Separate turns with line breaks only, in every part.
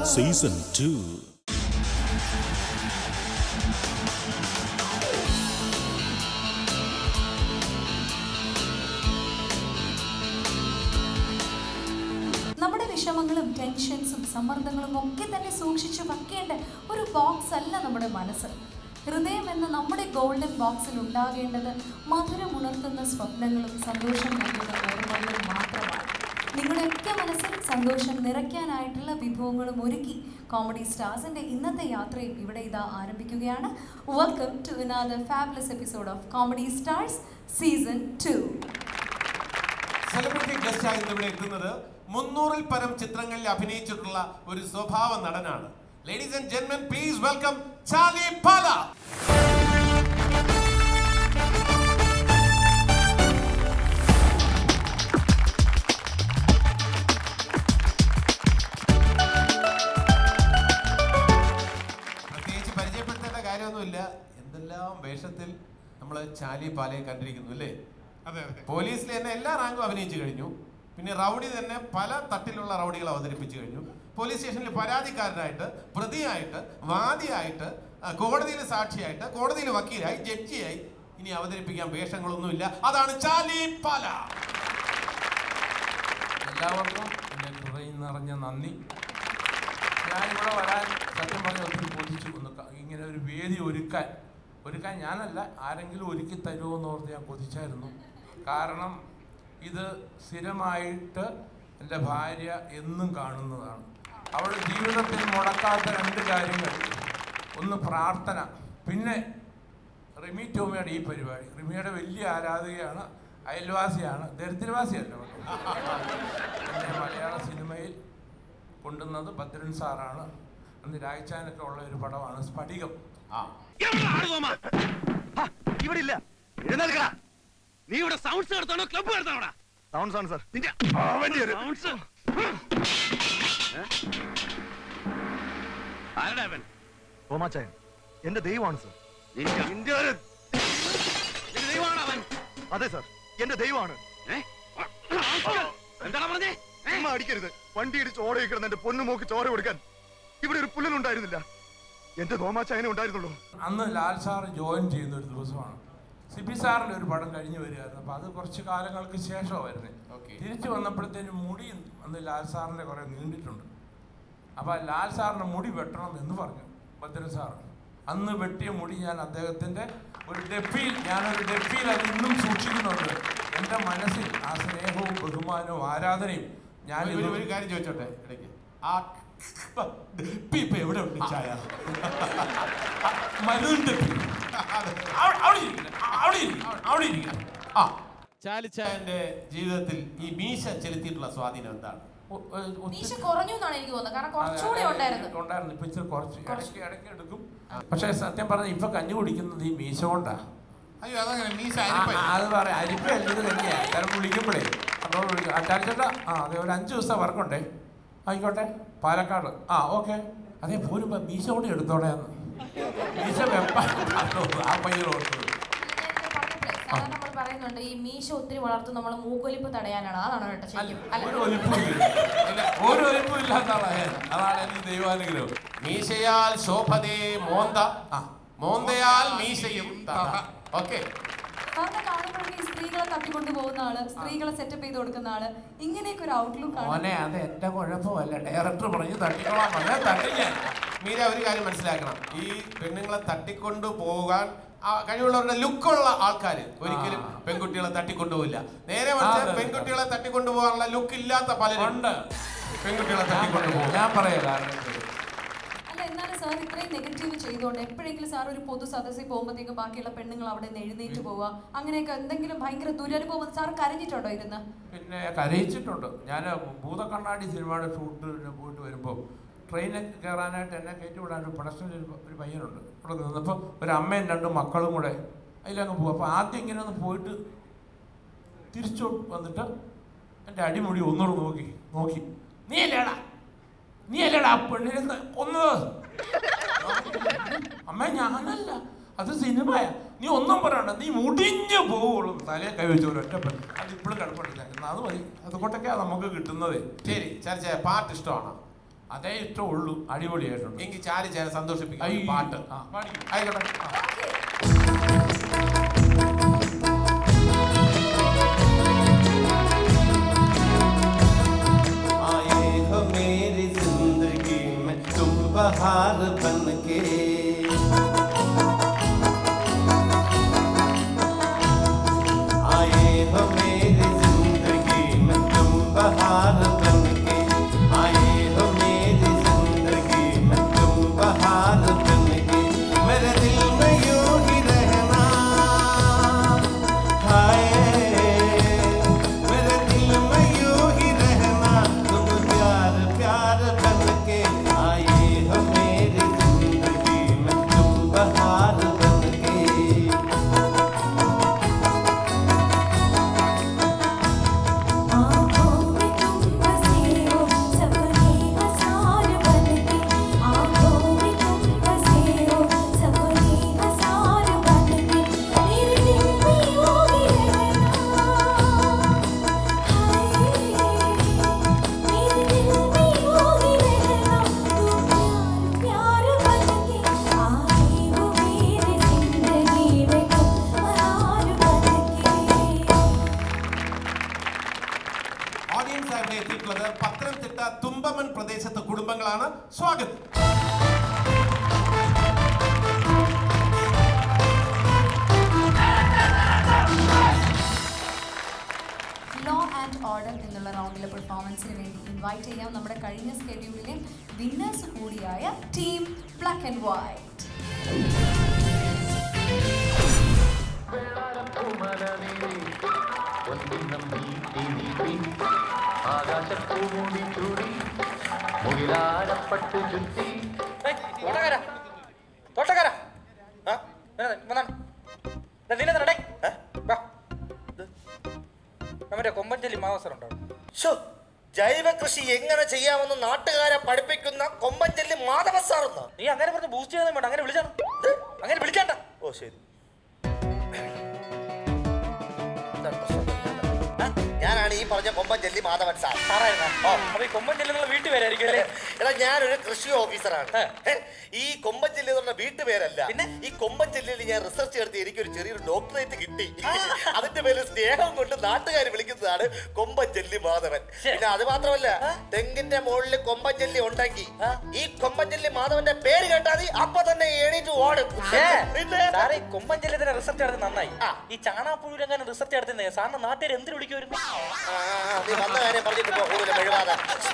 Season two
നമ്മുടെ വിഷമങ്ങളും ടെൻഷൻസും സമ്മർദ്ദങ്ങളും ഒക്കെ തന്നെ സൂക്ഷിച്ചു വെക്കേണ്ട ഒരു ബോക്സ് അല്ല നമ്മുടെ മനസ്സ് ഹൃദയം എന്ന നമ്മുടെ ഗോൾഡൻ ബോക്സിൽ ഉണ്ടാകേണ്ടത് മധുരമുണർത്തുന്ന സ്വപ്നങ്ങളും സന്തോഷം നൽകുന്ന ഓർമ്മകളും മാത്രമാണ് നിങ്ങളുടെയൊക്കെ മനസ്സിൽ സന്തോഷം നിറയ്ക്കാനായിട്ടുള്ള വിഭവങ്ങളും ഒരുക്കി കോമഡി സ്റ്റാർസിന്റെ ഇന്നത്തെ യാത്രയും ഇവിടെ ഇതാ ആരംഭിക്കുകയാണ് welcome to another fabulous episode of comedy stars season two
celebrity ഗസ്റ്റായി ഇന്ന് ഇവിടെ എത്തുന്നത് മുന്നൂറിൽ പരം ചിത്രങ്ങളിൽ അഭിനയിച്ചിട്ടുള്ള ഒരു സ്വഭാവ നടനാണ് ലേഡീസ് ആൻഡ് ജെന്മൻ പ്ലീസ് വെൽക്കം ചാർലി പാല പ്രത്യേകിച്ച് പരിചയപ്പെടുത്തേണ്ട കാര്യമൊന്നുമില്ല എന്തെല്ലാം വേഷത്തിൽ നമ്മൾ ചാലി പാലയെ കണ്ടിരിക്കുന്നു അല്ലേ
അതെ അതെ
പോലീസിൽ തന്നെ എല്ലാ റാങ്കും അഭിനയിച്ചു കഴിഞ്ഞു പിന്നെ റൗഡി തന്നെ പല തട്ടിലുള്ള റൗഡികൾ അവതരിപ്പിച്ചു കഴിഞ്ഞു പോലീസ് സ്റ്റേഷനിൽ പരാതിക്കാരനായിട്ട് പ്രതിയായിട്ട് വാദിയായിട്ട് ആ, കോടതിയിൽ സാക്ഷിയായിട്ട് കോടതിയിൽ വക്കീലായി ജഡ്ജിയായി ഇനി അവതരിപ്പിക്കാൻ വേഷങ്ങളൊന്നുമില്ല അതാണ് ചാലി പാല
എല്ലാവർക്കും എൻ്റെ ഹൃദയം നിറഞ്ഞ നന്ദി ഞാനിവിടെ വരാൻ സത്യം പറഞ്ഞ ഒത്തിരി കൊതിച്ചു ഒന്ന് ക- ഇങ്ങനെ ഒരു വേദി ഒരുക്കാൻ ഒരുക്കാൻ ഞാനല്ല ആരെങ്കിലും ഒരുക്കി തരുമോ എന്ന് ഓർത്ത് ഞാൻ കൊതിച്ചായിരുന്നു കാരണം ഇത് സ്ഥിരമായിട്ട് എൻ്റെ ഭാര്യ എന്നും കാണുന്നതാണ് അവളുടെ ജീവിതത്തിൽ മുടക്കാത്ത രണ്ട് കാര്യങ്ങൾ ഒന്ന് പ്രാർത്ഥന പിന്നെ റിമി ടോമിയുടെ ഈ പരിപാടി റിമിയുടെ വലിയ ആരാധികയാണ് അയൽവാസിയാണ് ദരിദ്രവാസിയല്ല എന്നെ മലയാള സിനിമയിൽ കൊണ്ടുവന്നത് ഭദ്രൻ സാറാണ് അന്ന് രായ്ച്ചാനൊക്കെ ഉള്ള ഒരു പടമാണ് സ്ഫടികം
ആ
ഇവിടെ ഇല്ല എഴുന്നേൽക്കടാ നീ ഇവിടെ സൗണ്ട്സ് നടത്താണോ ക്ലബ്ബ് നടത്താണോടാ
സൗണ്ട്സ് ആണ് സാർ
നിന്റെ സൗണ്ട്സ് ആരടാ അവൻ
തോമാച്ചായൻ എന്റെ ദൈവമാണ് സാർ
നിന്റെ നിന്റെ ഒരു നിന്റെ ദൈവമാണോ അവൻ
അതെ സാർ എന്റെ ദൈവമാണ്
ഏ? എന്താടാ പറഞ്ഞേ ഏ?
അമ്മ അടിക്കരുത് വണ്ടി ഇടിച്ച് ഓടയിൽ കിടന്ന് എന്റെ പൊന്നു മോക്ക് ചോര കൊടുക്കാൻ ഇവിടെ ഒരു പുല്ലനുണ്ടായിരുന്നില്ല എന്റെ തോമാച്ചായനെ ഉണ്ടായിരുന്നുള്ളൂ
അന്ന് ലാൽ സാർ ജോയിൻ ചെയ്യുന്ന ഒരു ദിവസമാണ് സിബി സാറിൻ്റെ ഒരു പടം കഴിഞ്ഞു വരികയായിരുന്നു അപ്പോൾ അത് കുറച്ച് കാലങ്ങൾക്ക് ശേഷമാണ് വരുന്നത്
Okay.
തിരിച്ചു വന്നപ്പോഴത്തേനും മുടി അന്ന് ലാൽ സാറിൻ്റെ കുറേ നീണ്ടിട്ടുണ്ട് അപ്പോൾ ലാൽ സാറിന് മുടി വെട്ടണം എന്ന് പറഞ്ഞു ഭദ്രൻ സാർ അന്ന് വെട്ടിയ മുടി ഞാൻ അദ്ദേഹത്തിൻ്റെ ഒരു ഡെപ്പിയിൽ ഞാനൊരു ഡെപ്പിയിൽ അത് ഇന്നും സൂക്ഷിക്കുന്നുണ്ട് എൻ്റെ മനസ്സിൽ ആ സ്നേഹവും ബഹുമാനവും ആരാധനയും ഞാൻ
ഒരു- ഒരു- ഒരു കാര്യം ചോദിച്ചോട്ടെ ഇടയ്ക്ക് ആ ഇപ്പൊ എവിടെ ഉണ്ട് ചായ
മരുന്ന് ഡെപ്പി അവിടെ അവിടെ ഇരിക്കണം അവിടെ ഇരിക്കണം അവിടെ ഇരിക്കണം
ആ ചാലിച്ചായന്റെ ജീവിതത്തിൽ ഈ മീശ ചെലുത്തിയിട്ടുള്ള സ്വാധീനം എന്താണ്
ഒ- ഒ- ഒത്തിരി-
മീശ കുറഞ്ഞു എന്നാണ് എനിക്ക് തോന്നുന്നത് കാരണം
അതെ,
കുറച്ചുകൂടി
അതെ,
ഉണ്ടായിരുന്നു
ഉണ്ടായിരുന്നു ഇപ്പൊ ഇച്ചിരി കുറച്ച് ഇടയ്ക്ക് ഇടയ്ക്ക് എടുക്കും പക്ഷെ സത്യം പറഞ്ഞാൽ ഇപ്പൊ കഞ്ഞി കുടിക്കുന്നത് ഈ മീശ കൊണ്ടാ
അയ്യോ അതങ്ങനെ മീശ
ആ,
അരിപ്പ
ആ, അത് പറയാം അരിപ്പല്ല ഇത് തന്നെയാ കാരണം വിളിക്കുമ്പോഴേ അതോട് വിളിക്കും അച്ചാരിച്ചേട്ടാ ആ അതെ ഒരു അഞ്ച് ദിവസത്തെ വർക്കുണ്ടേ ആയിക്കോട്ടെ പാലക്കാട് ആ ഓക്കെ അതെ പോരുമ്പോ മീശ കൂടി എടുത്തോടെ എന്ന് മീശ വെപ്പാൻ ആ പയ്യൻ ഓർത്തത്
സാധാരണ നമ്മൾ പറയുന്നുണ്ട് ഈ മീശ ഒത്തിരി വളർത്തും നമ്മൾ മൂക്കൊലിപ്പ് തടയാനാണ് അതാണ് കേട്ടോ ശരിക്കും
അല്ല, ഒരു
അല്ല
ഒലിപ്പും ഇല്ല ഇല്ല, ഒരു ഒലിപ്പും ഇല്ലാത്ത ആളാണ് ഞാൻ. അതാണ് എനിക്ക് ദൈവാനുഗ്രഹം
മീശയാൽ ശോഭതേ മോന്ത
ആ
മോന്തയാൽ മീശയും ഓക്കെ
സാറിനെ കാണുമ്പോഴേക്കും ഈ സ്ത്രീകളെ തട്ടിക്കൊണ്ടു പോകുന്ന ആള് സ്ത്രീകളെ സെറ്റപ്പ് ചെയ്ത് കൊടുക്കുന്ന ആള് ഇങ്ങനെയൊക്കെ ഒരു ഔട്ട്ലുക്ക് ആണ്
മോനെ അത് എന്റെ കുഴപ്പമല്ല ഡയറക്ടർ പറഞ്ഞ് തട്ടിക്കോളാം പറഞ്ഞാൽ തട്ടി ഞാൻ
മീര ഒരു കാര്യം മനസ്സിലാക്കണം ഈ പെണ്ണുങ്ങളെ തട്ടിക്കൊണ്ടു പോകാൻ ആ കഴിവുള്ളവരുടെ ലുക്കുള്ള ആൾക്കാർ ഒരിക്കലും
ആ.
പെൺകുട്ടികളെ തട്ടിക്കൊണ്ടുപോകില്ല നേരെ മറിച്ച്
അതെ, അതെ.
പെൺകുട്ടികളെ തട്ടിക്കൊണ്ടു പോകാനുള്ള ലുക്ക് ഇല്ലാത്ത പലരും
ഉണ്ട്
പെൺകുട്ടികളെ
ഞാൻ
തട്ടിക്കൊണ്ടു
പറയാം
പോകും
ഞാൻ പറയാം കാരണം
അല്ല എന്നാലും സാർ ഇത്രയും നെഗറ്റീവ് ചെയ്തുകൊണ്ട് എപ്പോഴെങ്കിലും സാർ ഒരു പൊതു സദസ്സിൽ പോകുമ്പോഴത്തേക്കും ബാക്കിയുള്ള പെണ്ണുങ്ങൾ അവിടെ നിന്ന് എഴുന്നേറ്റ് പോവുക അങ്ങനെയൊക്കെ എന്തെങ്കിലും ഭയങ്കര ദുരനുഭവം സാർ കരഞ്ഞിട്ടുണ്ടോ ഇരുന്ന്
പിന്നെ കരയിച്ചിട്ടുണ്ട് ഞാൻ ഭൂതക്കണ്ണാടി സിനിമയുടെ ഷൂട്ടിന് പോയിട്ട് വരുമ്പോൾ ട്രെയിനിൽ കയറാനായിട്ട് എന്നെ കയറ്റി വിടാൻ ഒരു പ്രൊഡക്ഷനിൽ ഒരു ഒരു പയ്യനുണ്ട് ഇവിടെ നിന്നപ്പോൾ ഒരു അമ്മയും രണ്ട് മക്കളും കൂടെ അതിലങ്ങ് പോകും അപ്പോൾ ആദ്യം ഇങ്ങനെ ഒന്ന് പോയിട്ട് തിരിച്ചു വന്നിട്ട് എൻ്റെ അടിമുടി ഒന്നുകൂടെ നോക്കി നോക്കി നീ അല്ലേടാ നീ അല്ലേടാ ആ പെണ്ണിനെ ന- കൊന്നത് അമ്മ ഞാനല്ല അത് സിനിമയാ നീ ഒന്നും പറയണ്ട നീ മുടിഞ്ഞു പോവുള്ളൂ തലയെ കൈവച്ചു ഒരൊറ്റ പെണ്ണ് അത് ഇപ്പോഴും കിടപ്പുണ്ട് അത് മതി അതുകൊണ്ടൊക്കെയാ നമുക്ക് കിട്ടുന്നത്
ശരി ചർച്ച പാട്ട് ഇഷ്ടമാണോ
അതേ ഇഷ്ടമുള്ളൂ അടിപൊളിയായിട്ടുണ്ട്
എങ്കിൽ ചാരി ചേന സന്തോഷിപ്പിക്കും ഒരു
അയ്യോ.
പാട്ട്
ആ, പാടിക്കോ.
ആയിക്കോട്ടെ ആ.
ഓക്കെ
आए हो मेरी जिंदगी में तुम बहार बन के आए हो मेरी जिंदगी में तुम बहार बन के आए हो मेरी जिंदगी में तुम बहार बन के मेरे दिल में यूं ही रहना हाय मेरे दिल में यूं ही रहना तुम प्यार प्यार बन के आए हो मेरी जिंदगी में तुम बहार बन के
आँखों में तुम बसे हो सपने हजार बनके आँखों में तुम बसे हो सपने हजार बनके मेरे दिल में यूं ही रहना हाय मेरे दिल में यूं ही रहना तुम प्यार प्यार बनके आए हो मेरी जिंदगी में तुम बहार बनके
ഓഡിയൻസ് അവിടെ എത്തിയിട്ടുള്ളത് പത്തനംതിട്ട തുമ്പമൺ പ്രദേശത്തെ കുടുംബങ്ങളാണ് സ്വാഗതം
ലോ ആൻഡ് ഓർഡർ എന്നുള്ള റൗണ്ടിലെ പെർഫോമൻസിന് വേണ്ടി ഇൻവൈറ്റ് ചെയ്യാം നമ്മുടെ കഴിഞ്ഞ സ്കെഡ്യൂളിലെ വിന്നേഴ്സ് കൂടിയായ ടീം ബ്ലാക്ക് ആൻഡ് വൈറ്റ്
തോട്ടക്കാര തോട്ടക്കാര ആ വന്നാണ് നിന്നെ നമ്മുടെ കൊമ്പഞ്ചലി മാവസറുണ്ടോ
ശോ, ജൈവ കൃഷി എങ്ങനെ ചെയ്യാമെന്ന് നാട്ടുകാരെ പഠിപ്പിക്കുന്ന കൊമ്പഞ്ചല്ലി മാധവ സാറെന്നോ
നീ അങ്ങനെ പറഞ്ഞ് ബൂസ്റ്റ് ചെയ്യാൻ വേണ്ട അങ്ങനെ വിളിച്ചാണ് അങ്ങനെ വിളിച്ചാണ്ട
ഓ ശരി ഞാനാണ് ഈ പറഞ്ഞ കൊമ്പഞ്ചല്ലി മാധവൻ സാർ
സാറായിരുന്നാ ഓ അപ്പൊ ഈ കൊമ്പഞ്ചലി എന്നുള്ള വീട്ടിൽ വരായിരിക്കും അല്ലേ
എടാ ഞാനൊരു കൃഷി ഓഫീസറാണ്
ഏ.
ഏ, ഈ കൊമ്പഞ്ചല്ലി എന്ന് പറഞ്ഞ വീട്ടുപേരല്ല
പിന്നെ?
ഈ കൊമ്പഞ്ചല്ലിയിൽ ഞാൻ റിസർച്ച് നടത്തി എനിക്കൊരു ചെറിയൊരു ഡോക്ടറേറ്റ് കിട്ടി അതിന്റെ പേര് സ്നേഹം കൊണ്ട് നാട്ടുകാർ വിളിക്കുന്നതാണ് കൊമ്പഞ്ചല്ലി മാധവൻ
ശരി.
പിന്നെ അത് മാത്രമല്ല തെങ്ങിന്റെ മുകളിൽ കൊമ്പഞ്ചല്ലി ഉണ്ടെങ്കിൽ ഈ കൊമ്പഞ്ചല്ലി മാധവന്റെ പേര് കേട്ടാൽ മതി അപ്പൊ തന്നെ എണീറ്റ് ഓടും
ഏ,
പിന്നെ
സാറേ ഈ കൊമ്പഞ്ചലി തന്നെ റിസർച്ച് നടത്തി നന്നായി
ആ.
ഈ ചാണാപ്പുഴങ്ങനെ റിസർച്ച് നടത്തുന്നേ സാറിന് നാട്ടുകാർ എന്തിനു വിളിക്കുമായിരുന്നു
ആ, ആ, നീ വന്ന കാര്യം പറഞ്ഞിട്ട് പോ കൂടുതൽ മെഴുകാതെ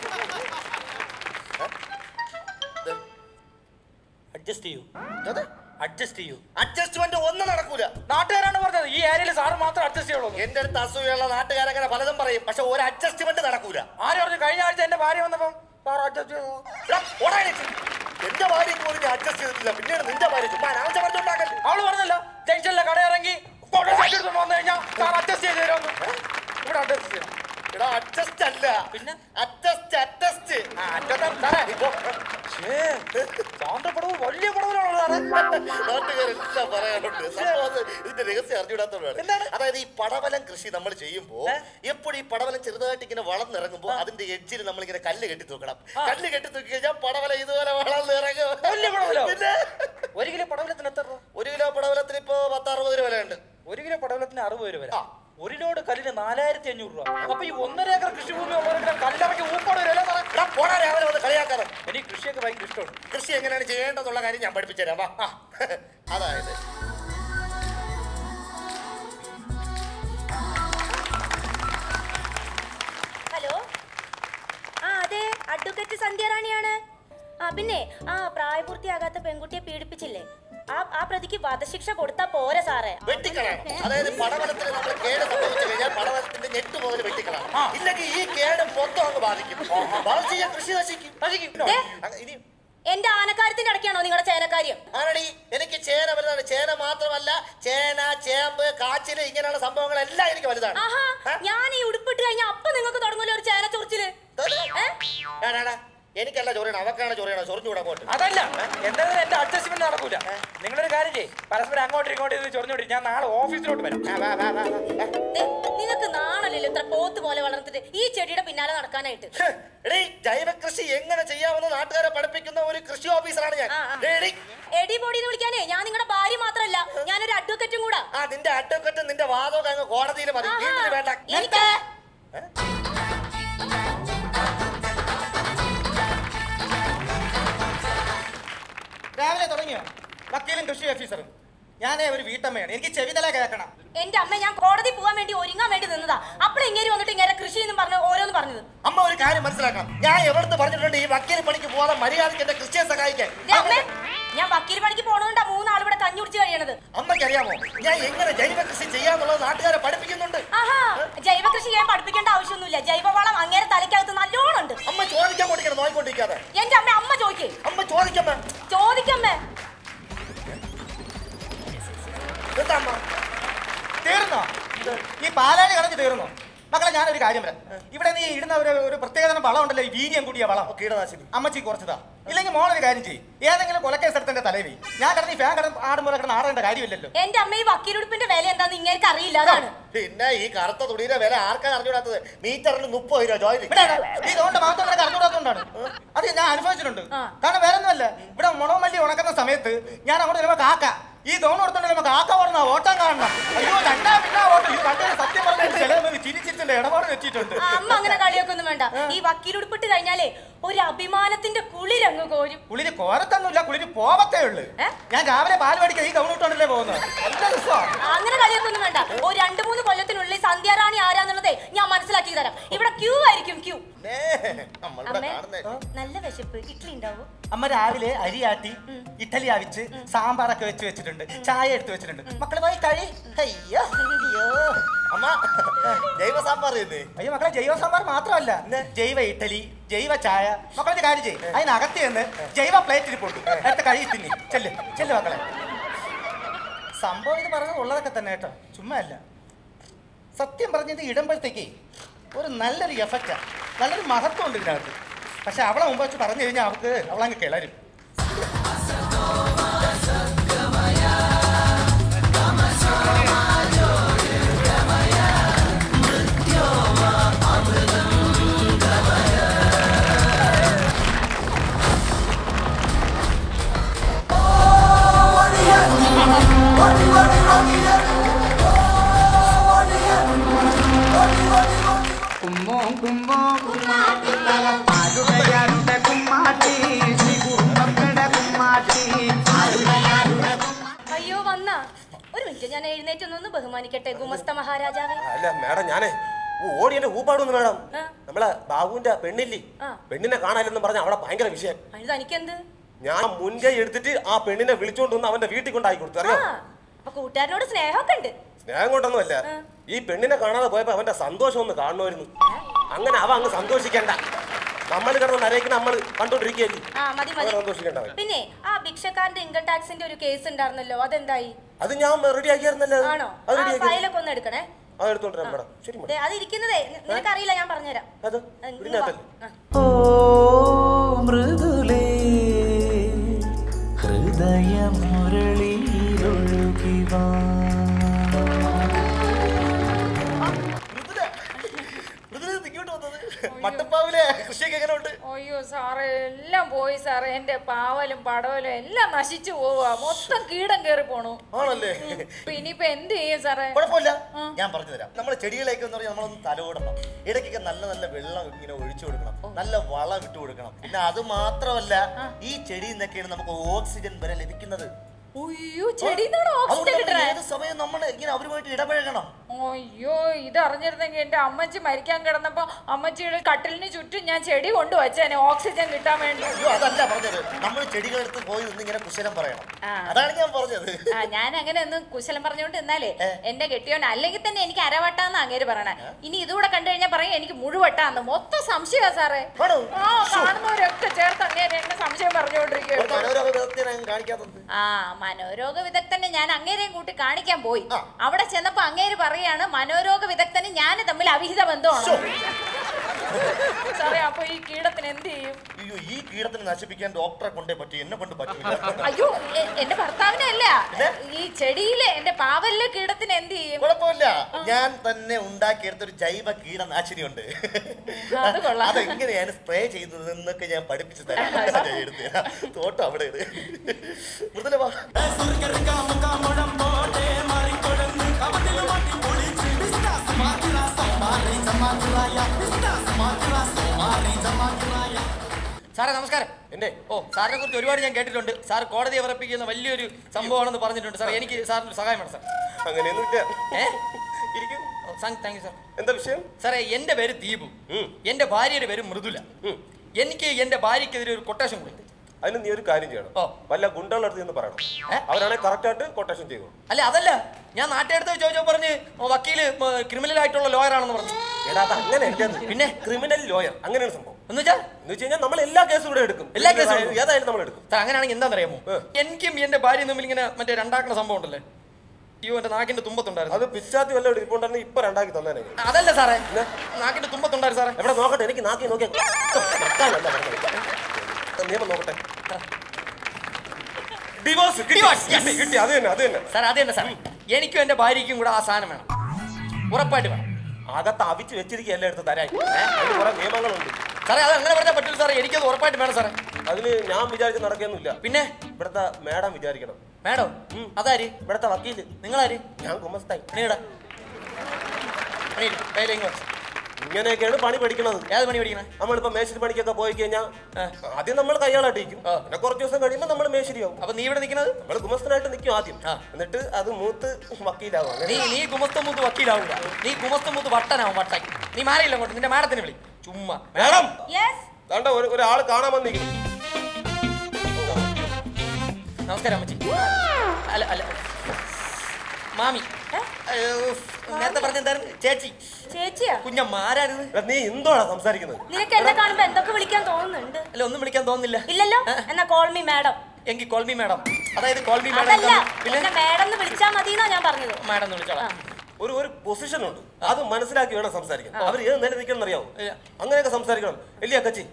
അഡ്ജസ്റ്റ് ചെയ്യൂ
അത്
അഡ്ജസ്റ്റ് ചെയ്യൂ
അഡ്ജസ്റ്റ്മെന്റ് ഒന്നും നടക്കൂല
നാട്ടുകാരാണ് പറഞ്ഞത് ഈ ഏരിയയിൽ സാറ് മാത്രം അഡ്ജസ്റ്റ് ചെയ്യുള്ളൂ
എന്റെ അടുത്ത് അസൂയുള്ള നാട്ടുകാരങ്ങനെ പലതും പറയും പക്ഷെ ഒരു അഡ്ജസ്റ്റ്മെന്റ് നടക്കൂല
ആര് പറഞ്ഞു കഴിഞ്ഞ ആഴ്ച എന്റെ ഭാര്യ വന്നപ്പം സാർ അഡ്ജസ്റ്റ് ചെയ്തു
എടാ, ഓടാ എനിക്ക്. എന്റെ ഭാര്യയ്ക്ക് പോലും ഞാൻ അഡ്ജസ്റ്റ് ചെയ്തിട്ടില്ല പിന്നീട് നിന്റെ ഭാര്യ ചുമ്മാ അനാവശ്യം പറഞ്ഞുണ്ടാക്കല്ലേ
അവള് പറഞ്ഞല്ലോ ജംഗ്ഷനിലെ കട ഇറങ്ങി ഫോട്ടോ ഷാറ്റ് എടുത്തോണ്ട് വന്നു കഴിഞ്ഞാൽ സാർ അഡ്ജസ്റ്റ് ചെയ്ത് തരുമെന്ന് ഇവിടെ അഡ്ജസ്റ്റ് ചെയ്യണം
എടാ അഡ്ജസ്റ്റ് അല്ല
പിന്നെ?
അഡ്ജസ്റ്റ് അഡ്ജസ്റ്റ്
ആ, അഡ്ജസ്റ്റ് സാറേ ഛേ, സാറിന്റെ പടവ് വലിയ പടവിലാണല്ലോ സാറേ
നാട്ടുകാരെല്ലാം പറയാനുണ്ട് സംഭവം അത് ഇതിന്റെ രഹസ്യം അറിഞ്ഞുകൂടാത്തതാണ്
എന്താണ്?
അതായത് ഈ പടവലം കൃഷി നമ്മൾ ചെയ്യുമ്പോ എപ്പോഴും ഈ പടവലം ചെറുതായിട്ട് ഇങ്ങനെ വളർന്നിറങ്ങുമ്പോ അതിന്റെ എഡ്ജിൽ നമ്മൾ ഇങ്ങനെ കല്ല് കെട്ടി തൂക്കണം കല്ല് കെട്ടി തൂക്കി കഴിഞ്ഞാൽ പടവലം ഇതുപോലെ വളർന്നിറങ്ങും
വലിയ പടവലോ?
പിന്നെ
ഒരു കിലോ പടവലത്തിന് എത്ര രൂപ
ഒരു കിലോ പടവലത്തിന് ഇപ്പോ പത്തറുപത് രൂപ വിലയുണ്ട്
ഒരു കിലോ പടവലത്തിന് അറുപത് രൂപ വരെ
ആ.
ഒരു ലോഡ് കല്ലിന് നാലായിരത്തി അഞ്ഞൂറ് രൂപ അപ്പൊ ഈ ഒന്നര ഏക്കർ കൃഷിഭൂമി ഉള്ളവർക്ക് കല്ലിറക്കി ഊപ്പാട് വരും അല്ലേ സാറേ
എടാ, പോടാ രാവിലെ വന്ന് കളിയാക്കാതെ
എനിക്ക് കൃഷിയൊക്കെ ഭയങ്കര ഇഷ്ടമാണ്
കൃഷി എങ്ങനെയാണ് ചെയ്യേണ്ടതെന്നുള്ള കാര്യം ഞാൻ പഠിപ്പിച്ചു തരാം വാ ആ. അതായത്
ഹലോ ആ അതെ അഡ്വക്കേറ്റ് സന്ധ്യാറാണിയാണ് ആ പിന്നെ ആ പ്രായപൂർത്തിയാകാത്ത പെൺകുട്ടിയെ പീഡിപ്പിച്ചില്ലേ ആ ആ പ്രതിക്ക് വധശിക്ഷ കൊടുത്താ പോരെ സാറേ
വെട്ടിക്കളയണം അതായത് പടവലത്തിന് നമ്മൾ കേട് സംഭവിച്ചു കഴിഞ്ഞാൽ പടവലത്തിന്റെ ഞെട്ട് മുതൽ വെട്ടിക്കളയണം ഇല്ലെങ്കിൽ ഈ കേട് മൊത്തം അങ്ങ് ബാധിക്കും ബാധിച്ച് കഴിഞ്ഞാൽ കൃഷി നശിക്കും
ദേ,
അങ്ങ് ഇനി
എന്റെ ആനക്കാര്യത്തിന്റെ ഇടയ്ക്കാണോ നിങ്ങളുടെ ചേനക്കാര്യം
ആണടി എനിക്ക് ചേന വലുതാണ് ചേന മാത്രമല്ല ചേന ചേമ്പ് കാച്ചില് ഇങ്ങനെയുള്ള സംഭവങ്ങളെല്ലാം എനിക്ക് വലുതാണ്
ആഹാ
ഏ?
ഞാൻ ഈ ഉടുപ്പിട്ട് കഴിഞ്ഞാൽ അപ്പൊ നിങ്ങൾക്ക് തുടങ്ങുമല്ലോ ഒരു ചേന ചൊറിച്ചില് ഏ?
എടാ, എടാ, എനിക്കല്ല ചൊറിയണം അവക്കാണ് ചൊറിയണം ചൊറിഞ്ഞുകൂടാ പോട്ട്
അതല്ല എന്തായാലും എന്റെ അഡ്ജസ്റ്റ്മെന്റ് നടക്കൂല നിങ്ങളൊരു കാര്യം ചെയ്യ് പരസ്പരം അങ്ങോട്ടും ഇങ്ങോട്ടും ഇത് ചൊറിഞ്ഞോടി ഞാൻ നാളെ ഓഫീസിലോട്ട് വരാം
ആ, വാ, വാ, വാ, വാ.
ദേ, നിങ്ങൾക്ക് നാണല്ലോ ഇത്ര
പോത്ത് പോലെ വളർന്നിട്ട് ഈ ചെടിയുടെ പിന്നാലെ നടക്കാനായിട്ട്
ഹ്, എടീ ജൈവ കൃഷി എങ്ങനെ ചെയ്യാമെന്ന് നാട്ടുകാരെ പഠിപ്പിക്കുന്ന ഒരു കൃഷി ഓഫീസറാണ് ഞാൻ
ആ, ആ.
എടീ,
എടി ബോഡി എന്ന് വിളിക്കാനേ ഞാൻ നിങ്ങളുടെ ഭാര്യ മാത്രമല്ല ഞാനൊരു അഡ്വക്കറ്റും കൂടാ
ആ നിന്റെ അഡ്വക്കറ്റ് നിന്റെ വാദമൊക്കെ അങ്ങ് കോടതിയിൽ മതി
ആഹാ.
വീട്ടിൽ വേണ്ട
എനിക്ക്
രാവിലെ തുടങ്ങിയോ വക്കീലും കൃഷി ഓഫീസറും ഞാനേ ഒരു വീട്ടമ്മയാണ് എനിക്ക് ചെവിതല കേൾക്കണം
എന്റെ അമ്മ ഞാൻ കോടതി പോകാൻ വേണ്ടി ഒരുങ്ങാൻ വേണ്ടി നിന്നതാ അപ്പോഴും ഇങ്ങനെ വന്നിട്ട് ഇങ്ങനെ കൃഷി എന്നും പറഞ്ഞു ഓരോന്ന് പറഞ്ഞത്
അമ്മ ഒരു കാര്യം മനസ്സിലാക്കണം ഞാൻ എവിടുന്ന് പറഞ്ഞിട്ടുണ്ട് ഈ വക്കീൽ പണിക്ക് പോകാതെ മര്യാദയ്ക്ക് എന്റെ കൃഷിയെ സഹായിക്കാൻ
ദേ അമ്മേ ഞാൻ വക്കീൽ പണിക്ക് പോണോണ്ടാ മൂന്നാൾ ഇവിടെ കഞ്ഞി കുടിച്ച് കഴിയണത്
അമ്മയ്ക്കറിയാമോ ഞാൻ എങ്ങനെ ജൈവ കൃഷി ചെയ്യാന്നുള്ളത് നാട്ടുകാരെ പഠിപ്പിക്കുന്നുണ്ട്
ആഹാ ജൈവ കൃഷി ചെയ്യാൻ പഠിപ്പിക്കേണ്ട ആവശ്യമൊന്നുമില്ല ജൈവവളം അങ്ങേരെ തലയ്ക്കകത്ത് നല്ലോണം ഉണ്ട്
അമ്മ ചോദിക്കാൻ കൊണ്ടിരിക്കണം നോയിക്കൊണ്ടിരിക്കാതെ
എന്റെ അമ്മ അമ്മ ചോദിക്കേ
അമ്മ ചോദിക്കമ്മ
ചോദിക്കമ്മേ
എന്താ അമ്മ
തീർന്നോ ഈ പാലാഴി കളഞ്ഞ് തീർന്നോ മക്കളെ ഞാനൊരു കാര്യം പറയാം ഇവിടെ നീ ഇടുന്ന ഒരു ഒരു പ്രത്യേകതരം വളം ഉണ്ടല്ലോ ഈ വീര്യം കൂടിയ വളം
കീടനാശിനി
അമ്മച്ചി കുറച്ചതാ ഇല്ലെങ്കിൽ മോളൊരു കാര്യം ചെയ്യും ഏതെങ്കിലും കൊലക്കേസ് എടുത്തതിന്റെ തലവി ഞാൻ കിടന്ന് ഈ ഫാൻ കിടന്ന് ആടുമ്പോൾ കിടന്ന് ആടേണ്ട കാര്യമില്ലല്ലോ
എന്റെ അമ്മ ഈ വക്കീലുടുപ്പിന്റെ വില എന്താന്ന് ഇങ്ങനെ അറിയില്ല അതാണ്
പിന്നെ ഈ കറുത്ത തുണിയുടെ വില ആർക്കാണ് അറിഞ്ഞൂടാത്തത് മീറ്ററിന് മുപ്പത് രൂപ ജോലി
ഇവിടെ ഈ ഇതുകൊണ്ട് മാത്രം നിനക്ക് അറിഞ്ഞുകൂടാത്തതുകൊണ്ടാണ് അത് ഞാൻ അനുഭവിച്ചിട്ടുണ്ട് കാരണം വേറെ ഒന്നുമല്ല ഇവിടെ മുളമല്ലി ഉണക്കുന്ന സമയത്ത് ഞാൻ അങ്ങോട്ട് വരുമ്പോ കാക്ക ഈ തോണ് കൊടുത്തോണ്ട് കാക്ക പറഞ്ഞ ഓട്ടം കാണണം അയ്യോ രണ്ടാ പിന്നെ ഓട്ടം ഇത് കണ്ടത് സത്യം പറഞ്ഞ ചിലവ് ചിരിച്ചിരിച്ചിന്റെ ഇടപാട് തെറ്റിയിട്ടുണ്ട്
ആ, അമ്മ അങ്ങനെ കളിയൊക്കെ ഒന്നും വേണ്ട ഈ വക്കീലുടുപ്പിട്ട് കഴിഞ്ഞാലേ ഒരു അഭിമാനത്തിന്റെ കുളിരങ്ങ് കോരും
കുളിര് കോരത്തൊന്നുമില്ല കുളിര് പോവത്തേ ഉള്ളു ഞാൻ രാവിലെ പാല് മേടിക്കാൻ ഈ ഗൗൺ ഇട്ടോണ്ടല്ലേ പോകുന്നത് നല്ല രസമാണ്
അങ്ങനെ കളിയൊക്കെ ഒന്നും വേണ്ട ഒരു രണ്ട് മൂന്ന് കൊല്ലത്തിനുള്ളിൽ സന്ധ്യാറാണി ആരാന്നുള്ളതേ ഞാൻ മനസ്സിലാക്കി തരാം ഇവിടെ ക്യൂ ആയിരിക്കും ക്യൂ
നമ്മളിവിടെ
അമ്മേ
കാണുന്നേ
നല്ല വിശപ്പ് ഇഡ്ഡലി ഉണ്ടാവും
അമ്മ രാവിലെ അരിയാട്ടി ഇഡ്ഡലി അവിച്ച് സാമ്പാറൊക്കെ വെച്ച് വെച്ചിട്ടുണ്ട് ചായ എടുത്ത് വെച്ചിട്ടുണ്ട് മക്കള് പോയി കഴി അയ്യോ അയ്യോ
അമ്മ ജൈവ സാമ്പാർ ചെയ്യുന്നേ
അയ്യോ മക്കളെ ജൈവ സാമ്പാർ മാത്രമല്ല ജൈവ ഇഡ്ഡലി ജൈവ ചായ മക്കളെ കാര്യം ചെയ്യും അതിനകത്ത് നിന്ന് ജൈവ പ്ലേറ്റിൽ പൊട്ടു അടുത്ത കഴി തിന്നി ചെല്ല് ചെല്ല് മക്കളെ സംഭവം ഇത് പറഞ്ഞത് ഉള്ളതൊക്കെ തന്നെ കേട്ടോ ചുമ്മാ അല്ല സത്യം പറഞ്ഞത് ഇടുമ്പോഴത്തേക്ക് ഒരു നല്ലൊരു എഫക്റ്റാ നല്ലൊരു മഹത്വം ഉണ്ട് ഇതിനകത്ത് പക്ഷെ അവളെ മുമ്പ് വെച്ച് പറഞ്ഞു കഴിഞ്ഞാൽ അവൾക്ക് അവളങ്ങ് കിളരും
കുമ്മോ കുമ്മോ കുമ്മാട്ടി ആരുടെ കുമ്മാട്ടി ശ്രീ കുറുമ്പക്കട കുമ്മാട്ടി
അയ്യോ വന്ന ഒരു മിനിറ്റ് ഞാൻ എഴുന്നേറ്റ് നിന്ന് ബഹുമാനിക്കട്ടെ ഗുമസ്ത മഹാരാജാവേ
അല്ല മേഡം ഞാനേ ഓടി എന്റെ ഊപ്പാടുന്നു മേഡം
ആ.
നമ്മളെ ബാബുവിന്റെ പെണ്ണില്ലേ
ആ.
പെണ്ണിനെ കാണാനില്ലെന്ന് പറഞ്ഞ അവിടെ ഭയങ്കര വിഷയം
അതിന് തനിക്കെന്ത്
ഞാൻ മുൻകൈ എടുത്തിട്ട് ആ പെണ്ണിനെ വിളിച്ചോണ്ട് വന്ന് അവന്റെ വീട്ടിൽ കൊണ്ടാക്കി കൊടുത്തു
ആ
അറിയാം
അപ്പൊ കൂട്ടുകാരനോട് സ്നേഹമൊക്കെ ഉണ്ട്
സ്നേഹം കൊണ്ടൊന്നുമല്ല ഈ പെണ്ണിനെ കാണാതെ പോയപ്പോ അവന്റെ സന്തോഷം ഒന്ന് കാണുമായിരുന്നു അങ്ങനെ അവ അങ്ങ് സന്തോഷിക്കണ്ട നമ്മൾ കിടന്ന് നരയിക്കുന്ന നമ്മൾ കണ്ടോണ്ടിരിക്കുകയല്ലേ
ആ മതി
അവൻ
മതി
സന്തോഷിക്കണ്ട അവൻ.
പിന്നെ ആ ഭിക്ഷക്കാരന്റെ ഇൻകം ടാക്സിന്റെ ഒരു കേസ് ഉണ്ടായിരുന്നല്ലോ അതെന്തായി
അത് ഞാൻ റെഡി ആക്കിയായിരുന്നല്ലോ അത്.
ആണോ
അത്
ആ
റെഡി ആക്കി
ഫയലൊക്കെ ഒന്ന് എടുക്കണേ
അത് എടുത്തോണ്ട് വരാം മേഡം ശരി മേഡം
ദേ, അത് ഇരിക്കുന്നതേ നി- നിനക്കറിയില്ല ഞാൻ പറഞ്ഞുതരാം
അത്
ആ, ഇങ്ങ് വാ.
ഇതിനകത്തല്ലേ?
ആ.
ഓ മൃദുലേ ഹൃദയ മുരളിയിലൊഴുകി വാ
മൃദുല, ഇങ്ങോട്ട് വന്നത് മട്ടപ്പാവിലെ കൃഷിയൊക്കെ എങ്ങനെ ഉണ്ട്
അയ്യോ സാറേ എല്ലാം പോയി സാറേ എന്റെ പാവലും പടവലും എല്ലാം നശിച്ചു പോവാ മൊത്തം കീടം കയറി പോണു
ആണല്ലേ
ഇപ്പൊ ഇനിയിപ്പൊ എന്ത് ചെയ്യും സാറേ
കുഴപ്പമില്ല ഞാൻ പറഞ്ഞു തരാം നമ്മുടെ ചെടികളേക്ക് എന്ന് പറഞ്ഞാൽ നമ്മളൊന്ന് തലോടണം ഇടയ്ക്കൊക്കെ നല്ല നല്ല വെള്ളം ഇങ്ങനെ ഒഴിച്ചു കൊടുക്കണം നല്ല വളം ഇട്ട് കൊടുക്കണം പിന്നെ അത് മാത്രമല്ല ഈ ചെടിയിൽ നിന്നൊക്കെയാണ് നമുക്ക് ഓക്സിജൻ വരെ ലഭിക്കുന്നത്
അയ്യോ ചെടിന്നാണ്
അതുകൊണ്ട്
ഓക്സിജൻ
നമ്മൾ
കിട്ടണേ
ഏത് സമയം നമ്മൾ ഇങ്ങനെ അവരുമായിട്ട് ഇടപഴകണം
അയ്യോ ഇത് അറിഞ്ഞിരുന്നെങ്കിൽ എന്റെ അമ്മച്ചി മരിക്കാൻ കിടന്നപ്പോ അമ്മച്ചിയുടെ കട്ടിലിന് ചുറ്റും ഞാൻ ചെടി കൊണ്ടുവച്ചേനെ ഓക്സിജൻ കിട്ടാൻ വേണ്ടി
അയ്യോ അതല്ല പറഞ്ഞത് നമ്മൾ ചെടികളെടുത്ത് പോയി നിന്ന് ഇങ്ങനെ കുശലം പറയണം
ആ.
അതാണ് ഞാൻ പറഞ്ഞത്
ആ ഞാൻ അങ്ങനെ ഒന്ന് കുശലം പറഞ്ഞുകൊണ്ട് നിന്നാലേ എന്റെ കെട്ടിയോൻ അല്ലെങ്കിൽ തന്നെ എനിക്ക് അരവട്ടാന്ന് അങ്ങേര് പറയണേ ഇനി ഇതുകൂടെ കണ്ടു കഴിഞ്ഞാൽ പറയും എനിക്ക് മുഴുവട്ടാന്ന് മൊത്തം സംശയമാ സാറേ ആ കാണുന്നവരൊക്കെ ചേർത്ത് അങ്ങേര് എന്നെ സംശയം
ഒരു
പറഞ്ഞുകൊണ്ടിരിക്കുകയാണ്
മനോരമ വിദഗ്ധനെ അങ്ങ് കാണിക്കാത്തത്
ആ മനോരോഗ വിദഗ്ധനെ ഞാൻ അങ്ങേരെയും കൂട്ടി കാണിക്കാൻ പോയി അവിടെ ചെന്നപ്പോ അങ്ങേര് പറയാണ് മനോരോഗ വിദഗ്ധന് ഞാൻ തമ്മിൽ അവിഹിത ബന്ധമാണ് സാറേ അപ്പൊ ഈ കീടത്തിന് എന്ത് ചെയ്യും
അയ്യോ ഈ കീടത്തിനെ നശിപ്പിക്കാൻ ഡോക്ടറെ കൊണ്ടേ പറ്റൂ എന്നെ കൊണ്ട് പറ്റില്ല
അയ്യോ എ- എന്റെ ഭർത്താവിനെ അല്ല ഈ ചെടിയിലെ എന്റെ പാവലിലെ കീടത്തിന് എന്ത് ചെയ്യും
കുഴപ്പമില്ല ഞാൻ തന്നെ ഉണ്ടാക്കിയെടുത്ത ഒരു ജൈവ കീടനാശിനി ഉണ്ട്
അത് കൊള്ളാം.
അതെങ്ങനെയാണ് സ്പ്രേ ചെയ്യുന്നത് എന്നൊക്കെ ഞാൻ പഠിപ്പിച്ചു തരാം ഞാൻ എടുത്തു തരാം തോട്ടം അവിടെ ഇട് മൃദുല വാ
സാറേ നമസ്കാരം എന്റെ ഓ സാറിനെ കുറിച്ച് ഒരുപാട് ഞാൻ കേട്ടിട്ടുണ്ട് സാർ കോടതിയെ വിറപ്പിക്കുന്ന വലിയൊരു സംഭവമാണെന്ന് പറഞ്ഞിട്ടുണ്ട് സാർ എനിക്ക് സാറിന് ഒരു സഹായം വേണം സാർ
അങ്ങനെയൊന്നുമില്ല
ഏ
ഇരിക്കും
താങ്ക് യു സാർ
എന്താ വിഷയം
സാറേ എന്റെ പേര് ദീപു എന്റെ ഭാര്യയുടെ പേര് മൃദുല എനിക്ക് എന്റെ ഭാര്യക്കെതിരെ ഒരു കൊട്ടേഷൻ കൊടുത്തു
അതിന് നീ ഒരു കാര്യം ചെയ്യണം വല്ല ഗുണ്ടകളുടെ അടുത്ത് നിന്ന് പറയണം അവരാണെങ്കിൽ കറക്റ്റ് ആയിട്ട് കൊട്ടേഷൻ ചെയ്തു
അല്ല അതല്ല ഞാൻ നാട്ടിലെടുത്ത് ചോദിച്ചോ പറഞ്ഞ് ഓ, വക്കീല് ക്രിമിനൽ ആയിട്ടുള്ള ലോയർ ആണെന്ന് പറഞ്ഞു
എടാ അത് അങ്ങനെ പിന്നെ ക്രിമിനൽ ലോയർ അങ്ങനെയാണ് സംഭവം
എന്ന് വെച്ചാൽ
എന്ന് വെച്ച് കഴിഞ്ഞാൽ നമ്മൾ എല്ലാ കേസും ഇവിടെ എടുക്കും
എല്ലാ കേസും
ഏതായാലും നമ്മൾ എടുക്കും
സാർ അങ്ങനെയാണെങ്കിൽ എന്താണെന്നറിയാമോ എനിക്കും എന്റെ ഭാര്യയും തമ്മിൽ ഇങ്ങനെ മറ്റേ രണ്ടാക്കുന്ന സംഭവം ഉണ്ടല്ലേ അയ്യോ എന്റെ നാക്കിന്റെ തുമ്പത്തുണ്ടായിരുന്നു
അത് പിച്ചാത്തി വല്ല ഇരിപ്പുണ്ടെങ്കിൽ ഇപ്പൊ രണ്ടാക്കി തന്നേനെ
അതല്ല സാറേ നാക്കിന്റെ തുമ്പത്തുണ്ടായിരുന്നു സാറേ
എവിടെ നോക്കട്ടെ എനിക്ക് നാക്കി നോക്കിയാ നക്കാനല്ല പറഞ്ഞത്. നിയമം നോക്കട്ടെ ഡിവോഴ്സ്
Divorce, yes.
കിട്ടി കിട്ടി അത് തന്നെ അത് തന്നെ
സാർ അത് തന്നെ സാർ എനിക്കും എന്റെ ഭാര്യയ്ക്കും കൂടെ ആ സാധനം വേണം ഉറപ്പായിട്ട് വേണം
അകത്ത് അവിച്ച് വെച്ചിരിക്കുകയല്ല എടുത്ത് തരാൻ അതിന് കുറെ നിയമങ്ങളുണ്ട്
സാറേ അത് അങ്ങനെ പറഞ്ഞാൽ പറ്റില്ല സാറേ എനിക്കത് ഉറപ്പായിട്ട് വേണം സാറേ
അതിന് ഞാൻ വിചാരിച്ച് നടക്കുകയൊന്നുമില്ല
പിന്നെ
ഇവിടുത്തെ മാഡം വിചാരിക്കണം
മാഡം അതാര്
ഇവിടുത്തെ വക്കീല്
നിങ്ങളാര്
ഞാൻ കുമസ്തായി
നീടാ
ഇങ്ങനെയൊക്കെയാണ് പണി പഠിക്കണത്
ഏത് പണി പഠിക്കണേ
നമ്മളിപ്പോ മേശരി പണിക്കൊക്കെ പോയി കഴിഞ്ഞാൽ ആദ്യം നമ്മൾ കയ്യാളാട്ടിരിക്കും പിന്നെ കുറച്ച് ദിവസം കഴിയുമ്പോൾ നമ്മൾ മേശരിയാവും
അപ്പൊ നീ ഇവിടെ നിൽക്കുന്നത്
നമ്മൾ ഗുമസ്തനായിട്ട് നിൽക്കും ആദ്യം എന്നിട്ട് അത് മൂത്ത് വക്കീലാവും അങ്ങനെ.
നീ നീ ഗുമസ്തം മൂത്ത് വക്കീലാവൂല നീ ഗുമസ്തം മൂത്ത് വട്ടനാവും വട്ടായി നീ മാറിയില്ല അങ്ങോട്ട് നിന്റെ മാഡത്തിനെ വിളി ചുമ്മാ
മാഡം
യെസ്
ദാണ്ട ഒരു ഒരാൾ കാണാൻ വന്നിരിക്കുന്നു
നമസ്കാരം അമ്മച്ചി അല്ല അല്ല മാമി അയ്യോ, നേരത്തെ പറഞ്ഞെന്തായിരുന്നു ചേച്ചി
ചേച്ചിയാ
കുഞ്ഞമ്മ ആരാണിത്
എടാ, നീ എന്തോടാ സംസാരിക്കുന്നത്
നിനക്ക് എന്നെ കാണുമ്പോ എന്തൊക്കെ വിളിക്കാൻ തോന്നുന്നുണ്ട്
അല്ല ഒന്നും വിളിക്കാൻ തോന്നുന്നില്ല
ഇല്ലല്ലോ എന്നാ കോൾ മീ മാഡം
എങ്കിൽ കോൾമി മാഡം അതായത് കോൾമി മാഡം
അതല്ല
പിന്നെ
എന്നെ മാഡം എന്ന് വിളിച്ചാ മതിയെന്നാ ഞാൻ പറഞ്ഞത്
മാഡം എന്ന് വിളിച്ചോളാം
ഒരു ഒരു പൊസിഷൻ ഉണ്ട് അത് മനസ്സിലാക്കി വേണം സംസാരിക്കാൻ അവർ ഏത് നേരം നിൽക്കണം അറിയാമോ അങ്ങനെയൊക്കെ സംസാരിക്കണം ഇല്ലയാ കച്ചി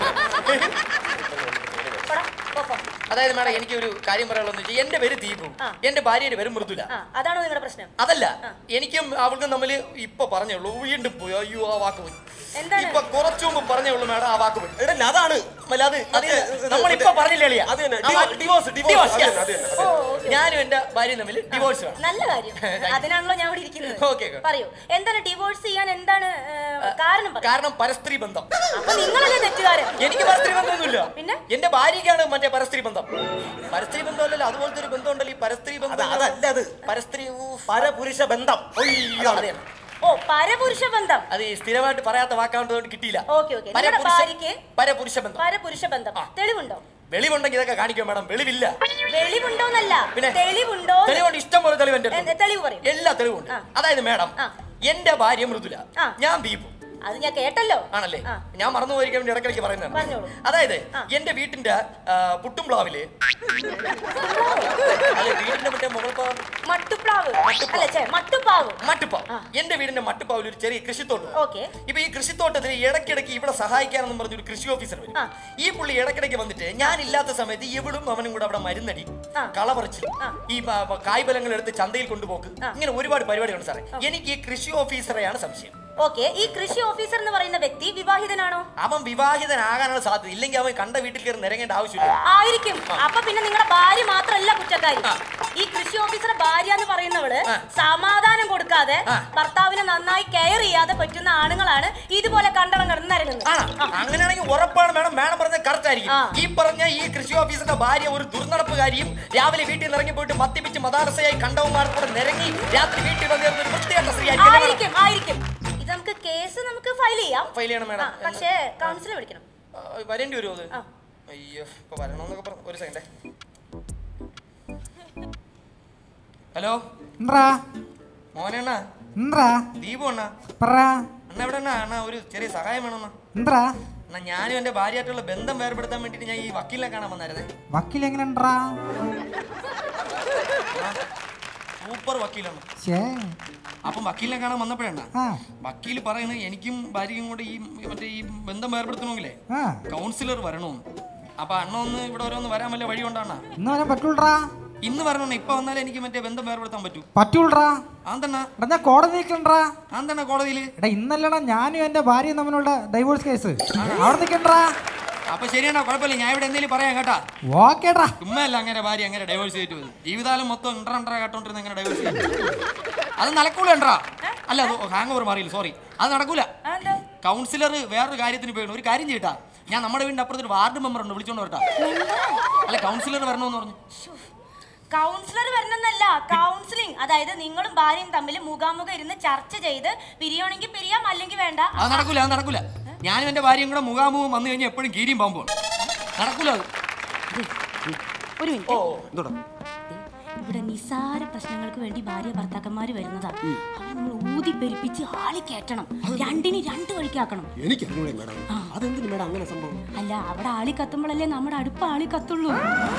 അതായത് മാഡം എനിക്ക് ഒരു കാര്യം പറയാനുള്ളത് എന്റെ പേര് ദീപു എന്റെ ഭാര്യയുടെ പേര് മൃദുല
ആ അതാണോ നിങ്ങളുടെ പ്രശ്നം
അതല്ല എനിക്കും അവൾക്കും തമ്മിൽ ഇപ്പൊ പറഞ്ഞേ ഉള്ളൂ വീണ്ടും പോയി അയ്യോ ആ വാക്ക് പോയി
എന്താണ്?
ഇപ്പൊ കുറച്ചു മുമ്പ് പറഞ്ഞേ ഉള്ളൂ മാഡം ആ വാക്ക് പോയി
എടാ, അതാണ്
അല്ല, അത് അത് നമ്മളിപ്പോ പറഞ്ഞില്ലേ അളിയാ?
അത് തന്നെ.
ആ വാക്ക്
Divorce, divorce,
Divorce,
അത്
yes.
തന്നെ, അത് തന്നെ, അത്
ഓ, ഓക്കേ.
ഞാനും എന്റെ ഭാര്യയും തമ്മിൽ ഡിവോഴ്സ് വേണം
നല്ല കാര്യം അതിനാണല്ലോ ഞാൻ ഇവിടെ ഇരിക്കുന്നത്
ഓക്കേ, ഓക്കേ.
പറയൂ എന്താണ് ഡിവോഴ്സ് ചെയ്യാൻ എന്താണ് ഏ, കാരണം പറയൂ.
കാരണം പരസ്ത്രീ ബന്ധം
അപ്പൊ നിങ്ങളല്ലേ തെറ്റുകാരൻ
എനിക്ക് പരസ്ത്രീ ബന്ധമൊന്നുമില്ല
പിന്നെ
എന്റെ ഭാര്യയ്ക്കാണ് മറ്റേ പരസ്ത്രീ ബന്ധം പരസ്ത്രീ ബന്ധമല്ലല്ലോ അതുപോലത്തെ ഒരു ബന്ധം ഉണ്ടല്ലോ ഈ പരസ്ത്രീ ബന്ധം
അതല്ല അത്
പരസ്ത്രീ
പരപുരുഷ ബന്ധം
അതെ
ഓ പരപുരുഷ ബന്ധം
അത് ഈ സ്ഥിരമായിട്ട് പറയാത്ത വാക്കാണ്ടതുകൊണ്ട് കിട്ടിയില്ല
ഓക്കെ ഓക്കെ നിങ്ങളുടെ
പരപുരുഷ-
ഭാര്യക്ക്
പരപുരുഷ ബന്ധം
പരപുരുഷ ബന്ധം തെളിവുണ്ടോ
വെളിവുണ്ടെങ്കിൽ ഇതൊക്കെ കാണിക്കും മാഡം വെളിവില്ല
വെളിവുണ്ടോന്നല്ല
പിന്നെ?
തെളിവുണ്ടോ
തെളിവുണ്ട് ഇഷ്ടം പോലെ തെളിവ് എന്റെ അടുത്തുണ്ട്.
തെളിവ് പറയും
എല്ലാ തെളിവുണ്ട് അതായത് മാഡം എന്റെ ഭാര്യ മൃദുല ഞാൻ ദീപു
അത് ഞാൻ കേട്ടല്ലോ
ആണല്ലേ ഞാൻ മറന്നു പോയിരിക്കാൻ വേണ്ടി ഇടയ്ക്കിടയ്ക്ക് പറയുന്നതാണ്
പറഞ്ഞോളൂ
അതായത് എന്റെ വീട്ടിന്റെ ആ, പുട്ടുംപ്ലാവില് അല്ല വീടിന്റെ മറ്റേ മുകൾ ഭാഗം
മട്ടുപ്ലാവ് അല്ല ഛേ, മട്ടുപ്പാവ്
മട്ടുപ്പാവ് എന്റെ വീടിന്റെ മട്ടുപ്പാവിൽ ഒരു ചെറിയ കൃഷിത്തോട്ടം
ഓക്കെ
ഇപ്പൊ ഈ കൃഷിത്തോട്ടത്തിൽ ഇടയ്ക്കിടയ്ക്ക് ഇവിടെ സഹായിക്കാനെന്നും പറഞ്ഞൊരു കൃഷി ഓഫീസർ വരും ഈ പുള്ളി ഇടയ്ക്കിടയ്ക്ക് വന്നിട്ട് ഞാൻ ഇല്ലാത്ത സമയത്ത് ഇവളും അവനും കൂടെ അവിടെ മരുന്നടി കളപറിച്ച് ഈ പ- പ- കായ്ഫലങ്ങൾ എടുത്ത് ചന്തയിൽ കൊണ്ടുപോക്ക് ഇങ്ങനെ ഒരുപാട് പരിപാടികളുണ്ട് സാറേ എനിക്ക് ഈ കൃഷി ഓഫീസറെയാണ് സംശയം
ഓക്കെ ഈ കൃഷി ഓഫീസർ എന്ന് പറയുന്ന വ്യക്തി വിവാഹിതനാണോ
അവൻ വിവാഹിതനാകാനുള്ള സാധ്യത ഇല്ലെങ്കിൽ അവൻ കണ്ട വീട്ടിൽ കയറി നിരങ്ങേണ്ട ആവശ്യമില്ല
ആയിരിക്കും അപ്പൊ പിന്നെ നിങ്ങളുടെ ഭാര്യ മാത്രമല്ല കുറ്റക്കാരി ഈ കൃഷി ഓഫീസറെ ഭാര്യ എന്ന് പറയുന്നവള് സമാധാനം കൊടുക്കാതെ ഭർത്താവിനെ നന്നായി കെയർ ചെയ്യാതെ പറ്റുന്ന ആണുങ്ങളാണ് ഇതുപോലെ കണ്ടളം കിടന്ന് നരങ്ങുന്നത്
അങ്ങനെയാണെങ്കിൽ ഉറപ്പാണ് മേഡം മേഡം പറഞ്ഞത് കറക്റ്റ് ആയിരിക്കും ഈ പറഞ്ഞ ഈ കൃഷി ഓഫീസറുടെ ഭാര്യ ഒരു ദുർനടപ്പുകാരിയും രാവിലെ വീട്ടിൽ നിന്ന് ഇറങ്ങി പോയിട്ട് മദ്യപിച്ച് മദാരസയായി കണ്ടവന്മാർക്ക് കൂടെ നിരങ്ങി രാത്രി വീട്ടിൽ വന്നിരുന്ന ഒരു വൃത്തികെട്ട സ്ത്രീ
ആയിരിക്കും ആയിരിക്കും ഇത് നമുക്ക് കേസ് നമുക്ക് ഫയൽ ചെയ്യാം
ഫയൽ ചെയ്യണം
ആ,
മേഡം
പക്ഷേ കൗൺസിൽ വിളിക്കണം
വരേണ്ടി വരുമോ അത് അയ്യോ ഇപ്പൊ വരണമെന്നൊക്കെ പറഞ്ഞു ഒരു സെക്കൻഡേ ഹലോ
എന്താ
മോനെണ്ണ
എന്താ
ദീപു അണ്ണ
പറ
അണ്ണ എവിടെ അണ്ണ അണ്ണ ഒരു ചെറിയ സഹായം വേണം അണ്ണ
എന്താ
അണ്ണാ ഞാനും എന്റെ ഭാര്യയായിട്ടുള്ള ബന്ധം വേർപെടുത്താൻ വേണ്ടിട്ട് ഞാൻ ഈ വക്കീലിനെ കാണാൻ വന്നായിരുന്നേ
വക്കീൽ എങ്ങനെ ഉണ്ടാ
സൂപ്പർ വക്കീലാണ്
ഛേ
അപ്പം വക്കീലിനെ കാണാൻ വന്നപ്പോഴാണ്
ആ
വക്കീൽ പറയണത് എനിക്കും ഭാര്യയും കൂടെ ഈ മറ്റേ ഈ ബന്ധം ഏർപ്പെടുത്തണമെങ്കിലേ
ആ
കൗൺസിലർ വരണമെന്ന് അപ്പൊ അണ്ണ ഒന്ന് ഇവിടെ ഓരോന്ന് വരാൻ വല്ല വഴി കൊണ്ടാണ്
ഇന്ന് വരാൻ പറ്റൂടാ
ഇന്ന് വരണം ഇപ്പൊ വന്നാലേ എനിക്ക് മറ്റേ ബന്ധം ഏർപ്പെടുത്താൻ പറ്റൂ
പറ്റൂടാ
ആന്തണ്ണ
എടാ ഞാൻ കോടതി നിൽക്കണ്ടാ
ആന്തണ്ണ കോടതിയില്
എടാ ഇന്നല്ലടാ ഞാനും എന്റെ ഭാര്യയും തമ്മിലുള്ള ഡൈവോഴ്സ് കേസ് അവിടെ നിൽക്കണ്ടാ
അപ്പൊ ശരിയാണോ കുഴപ്പമില്ല ഞാൻ ഇവിടെ എന്തെങ്കിലും പറയാം കേട്ടാ
ഓക്കേടാ
ഉമ്മയല്ല അങ്ങനെ ഭാര്യ അങ്ങനെ ഡൈവേഴ്സ് ചെയ്തിട്ട് പോയത് ജീവിതകാലം മൊത്തം ഇണ്ടറ ഇണ്ടറ കേട്ടോണ്ടിരുന്ന അങ്ങനെ ഡൈവേഴ്സ് അത് നടക്കൂല ഇണ്ടറാ അല്ല അത് ഹാങ് ഓവർ മാറിയില്ല സോറി അത് നടക്കൂല കൗൺസിലർ വേറൊരു കാര്യത്തിന് പോയി ഒരു കാര്യം ചെയ്യട്ടാ ഞാൻ നമ്മുടെ വീടിന്റെ അപ്പുറത്ത് ഒരു വാർഡ് മെമ്പർ ഉണ്ട് വിളിച്ചോണ്ട് വരട്ടാ അല്ല കൗൺസിലർ വരണമെന്ന് പറഞ്ഞു
കൗൺസിലർ വരണമെന്നല്ല കൗൺസിലിംഗ് അതായത് നിങ്ങളും ഭാര്യയും തമ്മിൽ മുഖാമുഖം ഇരുന്ന് ചർച്ച ചെയ്ത് പിരിയണമെങ്കിൽ പിരിയാം അല്ലെങ്കിൽ വേണ്ട
അത് നടക്കൂല അത് നടക്കൂല ഞാനും എന്റെ ഭാര്യയും കൂടെ മുഖാമുഖം വന്നു കഴിഞ്ഞാൽ എപ്പോഴും കീരിയും പാമ്പും നടക്കൂല അത്
ഒരു മിനിറ്റ് ഇവിടെ നിസാര പ്രശ്നങ്ങൾക്ക് വേണ്ടി ഭാര്യ ഭർത്താക്കന്മാര് വരുന്നതാ അവരെ നമ്മൾ ഊതി പെരുപ്പിച്ച് ആളി കയറ്റണം രണ്ടിന് രണ്ട് വഴിക്കാക്കണം
എനിക്ക് അറിഞ്ഞൂടെ മേഡം അതെന്തിനു മേഡം അങ്ങനെ സംഭവം
അല്ല അവിടെ ആളി കത്തുമ്പോഴല്ലേ നമ്മുടെ അടുപ്പ് ആളി കത്തുള്ളൂ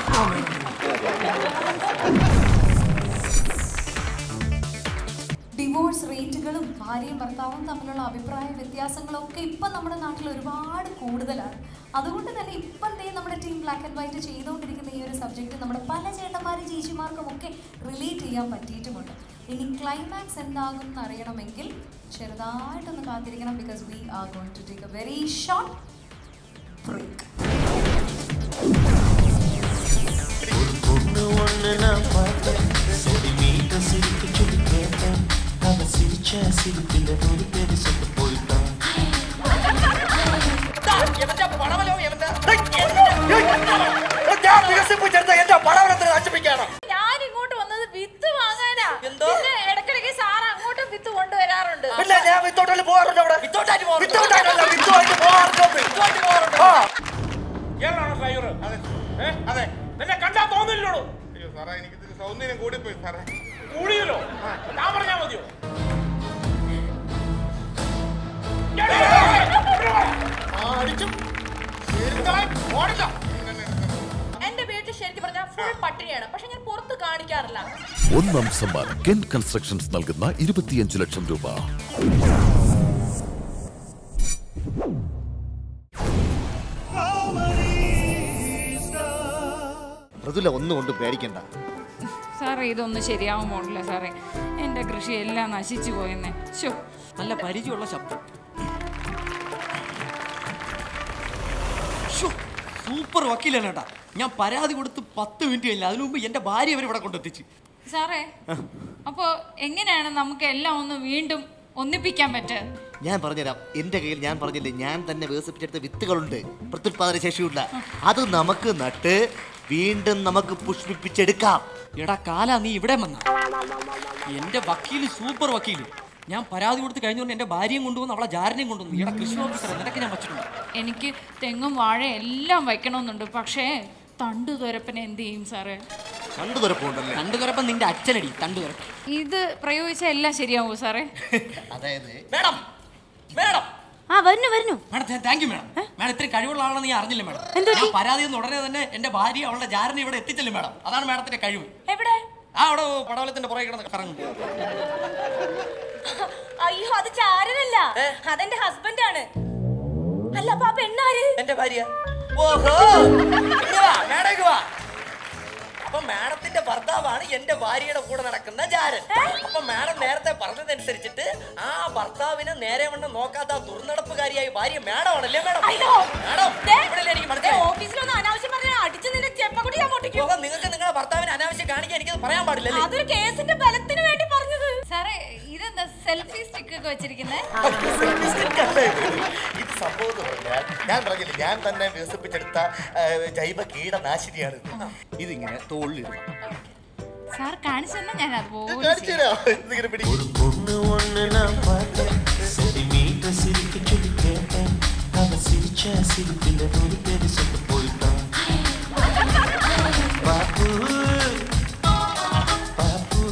ഡിവോഴ്സ് റേറ്റുകളും ഭാര്യയും ഭർത്താവും തമ്മിലുള്ള അഭിപ്രായ വ്യത്യാസങ്ങളും ഒക്കെ ഇപ്പം നമ്മുടെ നാട്ടിൽ ഒരുപാട് കൂടുതലാണ് അതുകൊണ്ട് തന്നെ ഇപ്പം ദേ നമ്മുടെ ടീം ബ്ലാക്ക് ആൻഡ് വൈറ്റ് ചെയ്തുകൊണ്ടിരിക്കുന്ന ഈ ഒരു സബ്ജക്റ്റ് നമ്മുടെ പല ചേട്ടന്മാരും ചേച്ചിമാർക്കും ഒക്കെ റിലേറ്റ് ചെയ്യാൻ പറ്റിയിട്ടുമുണ്ട് ഇനി ക്ലൈമാക്സ് എന്താകും എന്ന് അറിയണമെങ്കിൽ ചെറുതായിട്ടൊന്ന് കാത്തിരിക്കണം because we are going to take a very short break
பொண்ணு ஒண்ணு நான் பார்த்தேன் சென்டிமீட்டர் சிரிக்க சொல்லி கேட்டேன் அவ சிரிச்ச சிரிப்பில் ஒரு பேரு செத்து போயிட்டான்
ഞാൻ ഇങ്ങോട്ട് വന്നത് വിത്ത് വാങ്ങാനാ പിന്നെ ഇടയ്ക്കിടയ്ക്ക് സാർ അങ്ങോട്ടും വിത്ത് കൊണ്ടുവരാറുണ്ട്
പിന്നെ ഞാൻ വിത്തോട്ടല്ലേ പോകാറുണ്ട് അവിടെ വിത്തോട്ടായിട്ടല്ല വിത്തുമായിട്ട് പോകാറുണ്ട് ആ
ഏതാണ് ഡ്രൈവർ അതെ ഏ അതെ എന്നെ കണ്ടാ തോന്നില്ലല്ലോ അയ്യോ സാറേ എനിക്ക് ഇതിന് സൗന്ദര്യം കൂടിപ്പോയി സാറേ കൂടിയല്ലോ ഞാൻ പറഞ്ഞാ മതിയോ ഓടില്ല
എന്റെ വീട്ടിൽ ശരിക്കും പറഞ്ഞാൽ ഫുൾ പട്ടിണിയാണ് പക്ഷെ ഞാൻ പുറത്ത് കാണിക്കാറില്ല
ഒന്നാം സമ്മാനം കെൻ കൺസ്ട്രക്ഷൻസ് നൽകുന്ന ഇരുപത്തിയഞ്ച് ലക്ഷം രൂപ
മൃദുല ഒന്നും കൊണ്ട് പേടിക്കണ്ട
സാറേ ഇതൊന്നും ശരിയാവാൻ പോണില്ല സാറേ എൻ്റെ കൃഷി എല്ലാം നശിച്ചു പോയെന്നെ ശോ
നല്ല പരിചയമുള്ള ശബ്ദം സൂപ്പർ വക്കീലാണ് കേട്ടാ ഞാൻ പരാതി കൊടുത്ത് പത്ത് മിനിറ്റ് കഴിഞ്ഞില്ല അതിനു മുമ്പ് എന്റെ ഭാര്യ അവർ ഇവിടെ കൊണ്ടെത്തിച്ച്
സാറേ അപ്പോൾ എങ്ങനെയാണ് നമുക്ക് എല്ലാം ഒന്ന് വീണ്ടും ഒന്നിപ്പിക്കാൻ പറ്റുക
ഞാൻ പറഞ്ഞുതരാം എന്റെ കയ്യിൽ ഞാൻ പറഞ്ഞില്ലേ ഞാൻ തന്നെ വികസിപ്പിച്ചെടുത്ത വിത്തുകളുണ്ട് പ്രത്യുത്പാദന ശേഷിയുള്ള അത് നമുക്ക് നട്ട് വീണ്ടും നമുക്ക് പുഷ്പിപ്പിച്ചെടുക്കാം
എടാ കാല നീ ഇവിടെ വന്ന എന്റെ വക്കീല് സൂപ്പർ വക്കീല് ഞാൻ പരാതി കൊടുത്ത് കഴിഞ്ഞുകൊണ്ട് എന്റെ ഭാര്യയും കൊണ്ടുവന്ന് അവളെ ജാരനെയും കൊണ്ടുവന്നു എടാ കൃഷി ഓഫീസർ നിനക്ക് ഞാൻ വച്ചിട്ടുണ്ട്
എനിക്ക് തെങ്ങും വാഴയും എല്ലാം വയ്ക്കണമെന്നുണ്ട് പക്ഷേ തണ്ടു തുരപ്പനെ എന്ത് ചെയ്യും സാറേ
കണ്ടു തുറപ്പുണ്ടല്ലേ
തണ്ടു തുരപ്പം നിന്റെ അച്ഛനടി തണ്ടു തുരപ്പം
ഇത് പ്രയോഗിച്ചാൽ എല്ലാം ശരിയാവോ സാറേ
അതായത്
മേഡം മേഡം
ആ വരുന്നു വരുന്നു
madam thank you madam madam ഇത്രയും കഴിവുള്ള ആളാണെന്ന് ഞാൻ അറിഞ്ഞില്ല മാഡം ഞാൻ പരാതി ഒന്ന് ഉടനെ തന്നെ എന്റെ ഭാര്യ അവളുടെ ജാരനെ ഇവിടെ എത്തിച്ചല്ലേ മാഡം അതാണ് മാഡത്തിന്റെ കഴിവ്
എവിടെ
ആ അവിടെ പടവലത്തിന്റെ പുറകെ കിടന്ന് കറങ്ങും
അയ്യോ അത് ചാരനല്ല അതെന്റെ ഹസ്ബൻഡ് ആണ് അല്ല അപ്പൊ ആ പെണ്ണാര്
എന്റെ ഭാര്യ ഓഹോ ഇങ്ങ് വാ, മാഡം ഇങ്ങ് വാ. അപ്പൊ മാഡത്തിന്റെ ഭർത്താവാണ് എന്റെ ഭാര്യയുടെ കൂടെ നടക്കുന്ന ജാരൻ അപ്പൊ മാഡം നേരത്തെ പറഞ്ഞതനുസരിച്ചിട്ട് ആ ഭർത്താവിനെ നേരെ വണ്ണം നോക്കാത്ത ആ ദുർനടപ്പുകാരിയായ ഭാര്യ മാഡമാണല്ലേ മാഡം മാഡം ഇവിടെയല്ലേ എനിക്ക് മനസ്സിലായി
ഓഫീസിലൊന്നും അനാവശ്യം പറഞ്ഞാൽ അടിച്ചു നിന്റെ ചെപ്പക്കുടി ഞാൻ പൊട്ടിക്കും
ഓഹോ, നിങ്ങൾക്ക് നിങ്ങളുടെ ഭർത്താവിനെ അനാവശ്യം കാണിക്കാൻ എനിക്കത് പറയാൻ പാടില്ലല്ലേ
അതൊരു കേസിന്റെ ബലത്തിന് വേണ്ടി പറഞ്ഞത്
സാറേ ഇതെന്താ സെൽഫി സ്റ്റിക്ക് ഒക്കെ വെച്ചിരിക്കുന്നത്
ഇത് സംഭവം എന്ന് പറഞ്ഞാൽ ഞാൻ പറഞ്ഞില്ലേ ഞാൻ തന്നെ വികസിപ്പിച്ചെടുത്ത ആ, ജൈവ കീടനാശിനിയാണ് ഇത്. ഇതിങ്ങനെ തോളിലിടണം
സാർ കാണിച്ചു തന്നെ ഞാൻ അതുപോലെ
കാണിച്ചുതരാം. ഇതിങ്ങനെ പിടി
பொண்ணு ஒண்ணு நான் பார்த்தேன் சென்டிமீட்டர் சிரிக்க சொல்லி கேட்டேன் அவ சிரிச்ச சிரிப்பில் ஒரு பேரு செத்து போயிட்டான் பாப்பு பாப்பு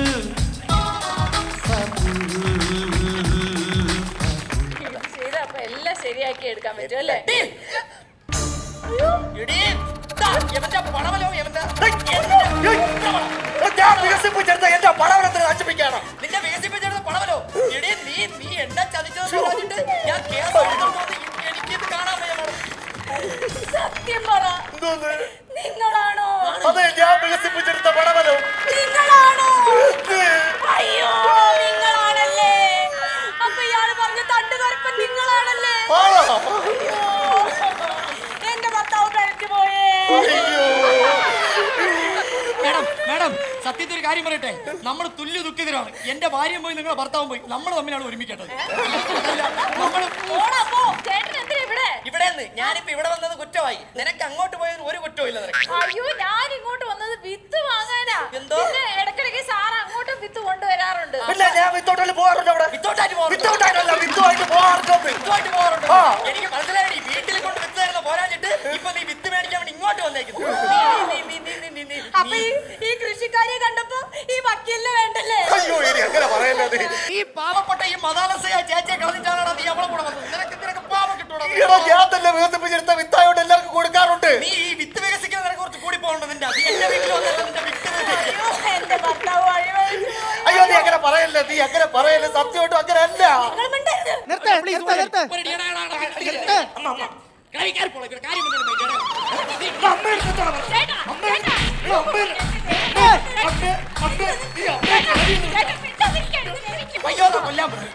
ചെയ്ത് അപ്പൊ എല്ലാം ശരിയാക്കി എടുക്കാൻ പറ്റും അല്ലേ
ഞാൻ വികസിപ്പിച്ചെടുത്ത എന്റെ പടം
വികസിപ്പിച്ചെടുത്ത പടവലോ
നിങ്ങളാണോ അയ്യോ നിങ്ങളാണല്ലേ അപ്പൊ ഇയാള് പറഞ്ഞ തണ്ടുകറുപ്പൻ നിങ്ങളാണല്ലേ
ആണോ?
അയ്യോ, എന്റെ ഭർത്താവ് കഴിച്ചു പോയേ
മേഡം മേഡം സത്യത്തിൽ ഒരു കാര്യം പറയട്ടെ നമ്മൾ തുല്യ ദുഃഖിതരാണ് എന്റെ ഭാര്യയും പോയി നിങ്ങളുടെ ഭർത്താവും പോയി നമ്മൾ തമ്മിലാണ് ഒരുമിക്കേണ്ടത് നമ്മള്
പോടാ, പോ. ചേട്ടൻ എന്തിനാ ഇവിടെ
ഇവിടെ നിന്ന് ഞാനിപ്പോ ഇവിടെ വന്നത് കുറ്റമായി നിനക്ക് അങ്ങോട്ട് പോയതിന് ഒരു കുറ്റവും ഇല്ല നിനക്ക്
അയ്യോ ഞാൻ ഇങ്ങോട്ട് വന്നത് വിത്ത് വാങ്ങാനാ
എന്തോ?
പിന്നെ ഇടയ്ക്കിടയ്ക്ക് സാർ അങ്ങോട്ടും വിത്ത് കൊണ്ടുവരാറുണ്ട്
പിന്നെ ഞാൻ വിത്തോട്ടല്ലേ പോകാറുണ്ട് അവിടെ
വിത്തോട്ടായിട്ട് പോകാറുണ്ട്.
വിത്തോട്ടായിട്ടല്ല വിത്തുമായിട്ട് പോകാറുണ്ട്
വിത്തുമായിട്ട് പോകാറുണ്ട്
ആ.
എനിക്ക് മനസ്സിലായി വീട്ടിൽ കൊണ്ട് വിത്ത് തരുന്ന പോരാഞ്ഞിട്ട് ഇപ്പൊ നീ വിത്ത് മേടിക്കാൻ വേണ്ടി ഇങ്ങോട്ട് വന്നേക്കുന്നു നീ, നീ, നീ, നീ, നീ, നീ, നീ,
അപ്പൊ ഈ ഈ കൃഷിക്കാരിയെ കണ്ടപ്പോ ഈ വക്കീലിനെ വേണ്ടല്ലേ
അയ്യോ ഇനി അങ്ങനെ പറയല്ലേ
ഈ പാവപ്പെട്ട ഈ മതാലസയ ചേച്ചിയെ കളഞ്ഞിട്ടാണ് നീ അവളെ കൂടെ വന്നത് നിനക്ക് നിനക്ക് പാവം കിട്ടൂടാ
ഈയിടെ ഞാൻ തന്നെ വികസിപ്പിച്ചെടുത്ത വിത്തായോണ്ട് എല്ലാവർക്കും കൊടുക്കാറുണ്ട്
നീ ഈ വിത്ത് വികസിക്കുന്ന നിനക്ക് കുറച്ച് കൂടി പോകണ്ട നിന്റെ നീ എന്റെ വീട്ടിൽ വന്നിട്ട് നിന്റെ വിത്ത് വികസിപ്പിക്കുക.
അയ്യോ, എന്റെ ഭർത്താവ് വഴിവഴിച്ചു പോയി.
അയ്യോ നീ അങ്ങനെ പറയല്ലേ നീ അങ്ങനെ പറയല്ലേ സത്യമായിട്ടും അങ്ങനെ അല്ല
നിങ്ങൾ മിണ്ടരുത്.
നിർത്ത് നിർത്ത് നിർത്ത്
ഒരു എടാ, എടാ, എടാ, എടാ, അമ്മ, അമ്മ. കാരി, കാരി പോളെ, ഇവിടെ കാര്യം എന്താണ് നോക്കി, എടാ. നീ അമ്മ എടുത്തിട്ടാണ് പറഞ്ഞത്.
ചേട്ടാ, ചേട്ടാ. ചേട്ടാ, മിണ്ടാതിരിക്കാൻ. എനിക്ക്
അയ്യോ, ദാ കൊല്ലാൻ പോയി.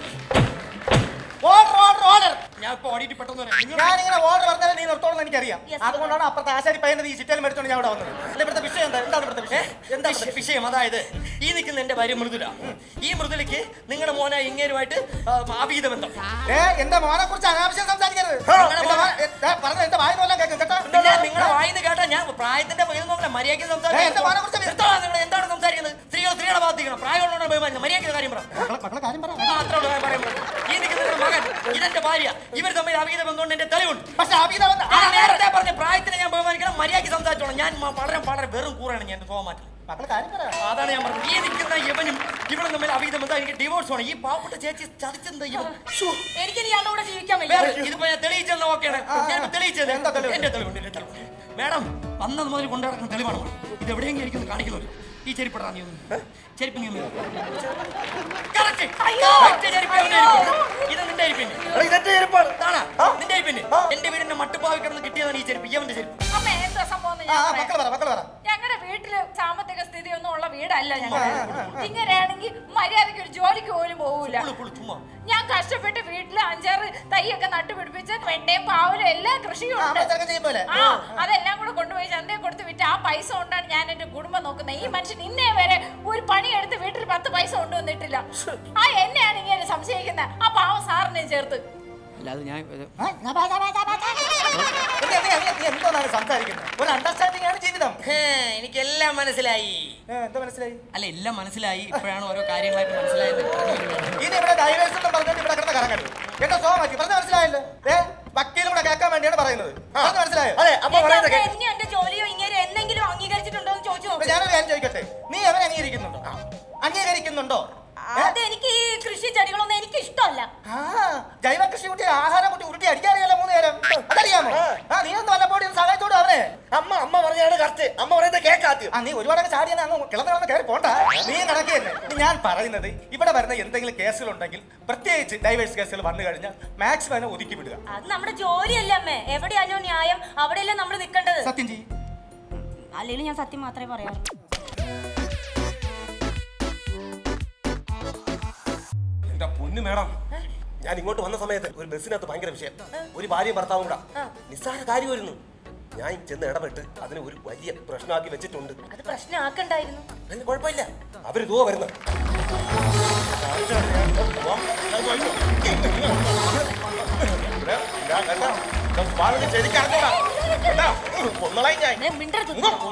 ഓർഡർ ഓർഡർ ഓർഡർ
ഞാൻ ഇപ്പൊ ഓടിയിട്ട് പെട്ടെന്ന് വരാം. നിങ്ങൾ-
ഞാനിങ്ങനെ ഓർഡർ പറഞ്ഞാൽ നീ നിർത്തോളം എനിക്കറിയാം
Yes,
അതുകൊണ്ടാണ് അപ്പുറത്തെ ആശാരി പയ്യന്റെ ഈ ചിറ്റൽ മേടിച്ചോണ്ട് ഞാൻ ഇവിടെ വന്നത് അല്ല ഇവിടുത്തെ വിഷയം എന്താ എന്താണ് ഇവിടുത്തെ വിഷയം എന്താ
വിഷ- വിഷയം അതായത് ഈ നിൽക്കുന്ന എന്റെ ഭാര്യ മൃദുല ഈ മൃദുലയ്ക്ക് നിങ്ങളുടെ മോനെ ഇങ്ങേരുമായിട്ട് ആ, അഭീത ബന്ധം
ഏ എന്റെ മോനെ കുറിച്ച് അനാവശ്യം സംസാരിക്കരുത് എന്റെ മോനെ- ഏ, ദേ, പറഞ്ഞ എന്റെ വായി നോക്കാൻ കേൾക്കും കേട്ടോ
പിന്നെ നിങ്ങളുടെ വായിന്ന് കേട്ടാ ഞാൻ പ്രായത്തിന്റെ പകുതി നോക്കില്ല മര്യാദയ്ക്ക്
ഏ, എന്റെ മോനെ കുറിച്ച്
നിർത്തണം നിങ്ങൾ എന്താണ് സംസാരിക്കുന്നത് സ്ത്രീകൾ സ്ത്രീകളെ ഭാഗത്തിക്കണം പ്രായമുള്ളവരുടെ ബഹുമാനം മര്യാദയ്ക്ക് കാര്യം പറ
മക്കളെ മക്കളെ കാര്യം പറ
ആ, അത്രേ ഉള്ളൂ ഞാൻ പറയുന്നത്. ഈ നിൽക്കുന്ന നിങ്ങളുടെ മകൻ ഇതെന്റെ ഭാര്യ ഇവർ തമ്മിൽ അഭീത ബന്ധമുണ്ട് എന്റെ തെളിവുണ്ട്
പക്ഷെ അഭിത
ആ, നേരത്തെ പറഞ്ഞ പ്രായത്തിനെ ഞാൻ ബഹുമാനിക്കണം മര്യാദയ്ക്ക് സംസാരിച്ചോളാം ഞാൻ മ- വളരെ വളരെ വെറും കൂറാണ് ഞാൻ എന്റെ സ്വഭാവം മാറ്റില്ല
മക്കളെ കാര്യം പറ
അതാണ് ഞാൻ പറഞ്ഞത് ഈ നിൽക്കുന്ന ഇവനും ഇവളും തമ്മിൽ അഭീത ബന്ധം എനിക്ക് ഡിവോഴ്സ് ആണ് ഈ പാവപ്പെട്ട ചേച്ചി ചതിച്ചെന്താ ഇവൻ ശ്ശോ.
എനിക്ക് ഇനി ഇയാളുടെ കൂടെ ജീവിക്കാൻ വയ്യ
വേറെ ഇതിപ്പോ ഞാൻ തെളിയിച്ചെന്ന ഓക്കെയാണ് ഞാൻ തെളിയിച്ചത്
എന്താ തെളിവ്?
എന്റെ തെളിവുണ്ട് എന്റെ തെളിവുണ്ട് മാഡം വന്നത് മുതൽ കൊണ്ടു നടക്കുന്ന തെളിവാണ് madam. ഇത് എവിടെയെങ്കിലും എനിക്കൊന്ന് കാണിക്കുന്നുള്ളൂ ഈ ചെരുപ്പിടാ നീ ഒന്ന് ചെരുപ്പ് നീ ഒന്ന് Correct. Correct ചെരുപ്പ് അവന്റെ ചെരുപ്പ്. ഇത് നിന്റെ ചെരുപ്പിന്റെ
ഇതെന്റെ ചെരുപ്പാണ്
ഇതാണാ? നിന്റെ ചെരുപ്പിന്റെ എന്റെ വീടിന്റെ മട്ടുപ്പാവി കിടന്ന് കിട്ടിയതാണ് ഈ ചെരുപ്പ് ഇവന്റെ ചെരുപ്പ്
അമ്മ എന്താ സംഭവം എന്ന്
ആ
ഞാൻ
ആ,
പറയാം.
മക്കള് പറ മക്കള് പറ
ഞങ്ങളുടെ വീട്ടില് സാമ്പത്തിക സ്ഥിതി ഒന്നും ഉള്ള വീടല്ല ഞങ്ങൾ ഇങ്ങനെയാണെങ്കിൽ മര്യാദയ്ക്ക് ഒരു ജോലിക്ക് പോലും പോകൂല
പുളു, പുളു, ചുമ്മാ
ഞാൻ കഷ്ടപ്പെട്ട് വീട്ടിൽ അഞ്ചാറ് തൈയൊക്കെ നട്ടുപിടിപ്പിച്ച് വെണ്ടയും പാവലും എല്ലാ കൃഷിയും
ആ,
ഉണ്ട്
അമ്മ ചെറുക്കൻ ചെയ്യും പോലെ.
ആ അതെല്ലാം കൂടെ കൊണ്ടുപോയി ചന്തയിൽ കൊടുത്ത് വിറ്റ് ആ പൈസ കൊണ്ടാണ് ഞാൻ എന്റെ കുടുംബം നോക്കുന്നത് ഈ മനുഷ്യൻ ഇന്നേ വരെ ഒരു പണിയെടുത്ത് വീട്ടിൽ പത്ത് പൈസ കൊണ്ടുവന്നിട്ടില്ല ആ എന്നെയാണ് ഇങ്ങനെ സംശയിക്കുന്നത് ആ പാവം സാറിനെ ചേർത്ത്
അല്ലാതെ ഞാൻ
ആ, ഞാൻ പറ, പറ, പറ, പറ. നീ- നീ- നീ- നീ എന്തോന്നാണ് സംസാരിക്കുന്നത് ഒരു അണ്ടർസ്റ്റാൻഡിംഗ് ആണ് ജീവിതം
ഹേ, എനിക്കെല്ലാം മനസ്സിലായി
ഏ, എന്താ മനസ്സിലായി
അല്ല എല്ലാം മനസ്സിലായി ഇപ്പോഴാണ് ഓരോ കാര്യങ്ങളായിട്ട് മനസ്സിലായത് പറഞ്ഞു വരുവാണ്.
ഇനി ഇവിടെ ഡൈവേഴ്സ് എന്ന് പറഞ്ഞിട്ട് ഇവിടെ കിടന്ന് കറങ്ങരുത് എന്റെ സോ മതി പറഞ്ഞ മനസ്സിലായല്ലോ ഏ വക്കീലും കൂടെ കേൾക്കാൻ വേണ്ടിയാണ് പറയുന്നത് പറഞ്ഞ മനസ്സിലായോ
അതെ അമ്മ പറയുന്നത്
എന്റെ
കേട്ടോ
എന്നെ എന്റെ ജോലിയോ ഇങ്ങനെ എന്തെങ്കിലും അംഗീകരിച്ചിട്ടുണ്ടോ എന്ന് ചോദിച്ചു
ഇപ്പൊ
നോക്ക്
ഞാനൊരു കാര്യം ചോദിക്കട്ടെ നീ അവനെ അംഗീകരിക്കുന്നുണ്ടോ അംഗീകരിക്കുന്നുണ്ടോ
അത് എനിക്ക് ഈ കൃഷി ചെടികളൊന്നും എനിക്ക് ഇഷ്ടമല്ല
ആ ജൈവ കൃഷി കുട്ടി ആഹാരം കുട്ടി ഉരുട്ടി അടിക്കാറിയല്ലോ മൂന്ന് നേരം അതറിയാമോ ആ നീ ഒന്ന് വല്ലപ്പോഴും ഒന്ന് സഹായിച്ചോട് അവനെ
അമ്മ അമ്മ പറഞ്ഞാണ് കറക്റ്റ് അമ്മ പറയുന്നത് കേൾക്കാദ്യം
ആ നീ ഒരുപാടൊക്കെ ചാടിയെന്ന് അങ്ങ് കിളന്ന് കിളന്ന് കയറി പോണ്ട നീ കണക്ക് തന്നെ ഇനി ഞാൻ പറയുന്നത് ഇവിടെ വരുന്ന എന്തെങ്കിലും കേസുകളുണ്ടെങ്കിൽ പ്രത്യേകിച്ച് ഡൈവേഴ്സ് കേസുകൾ വന്നു കഴിഞ്ഞാൽ മാക്സിമം അതിനെ ഒതുക്കി വിടുക
അത് നമ്മുടെ ജോലിയല്ലേ അമ്മേ എവിടെയാണോ ന്യായം അവിടെയല്ലേ നമ്മൾ നിൽക്കേണ്ടത്
സത്യം ചെയ്യും
അല്ലെങ്കിൽ ഞാൻ സത്യം മാത്രമേ പറയാറുള്ളൂ
എന്റെ പൊന്നു മേഡം ഞാൻ ഇങ്ങോട്ട് വന്ന സമയത്ത് ഒരു ബസ്സിനകത്ത് ഭയങ്കര വിഷയം ഒരു ഭാര്യയും ഭർത്താവും കൂടാ നിസ്സാര കാര്യമായിരുന്നു ഞാൻ ചെന്ന് ഇടപെട്ട് അതിനെ ഒരു വലിയ പ്രശ്നമാക്കി വെച്ചിട്ടുണ്ട്
അത് പ്രശ്നമാക്കണ്ടായിരുന്നു
അതിന് കുഴപ്പമില്ല അവര് ഇതോ വരുന്നു
ദേ, മിണ്ടരുത്.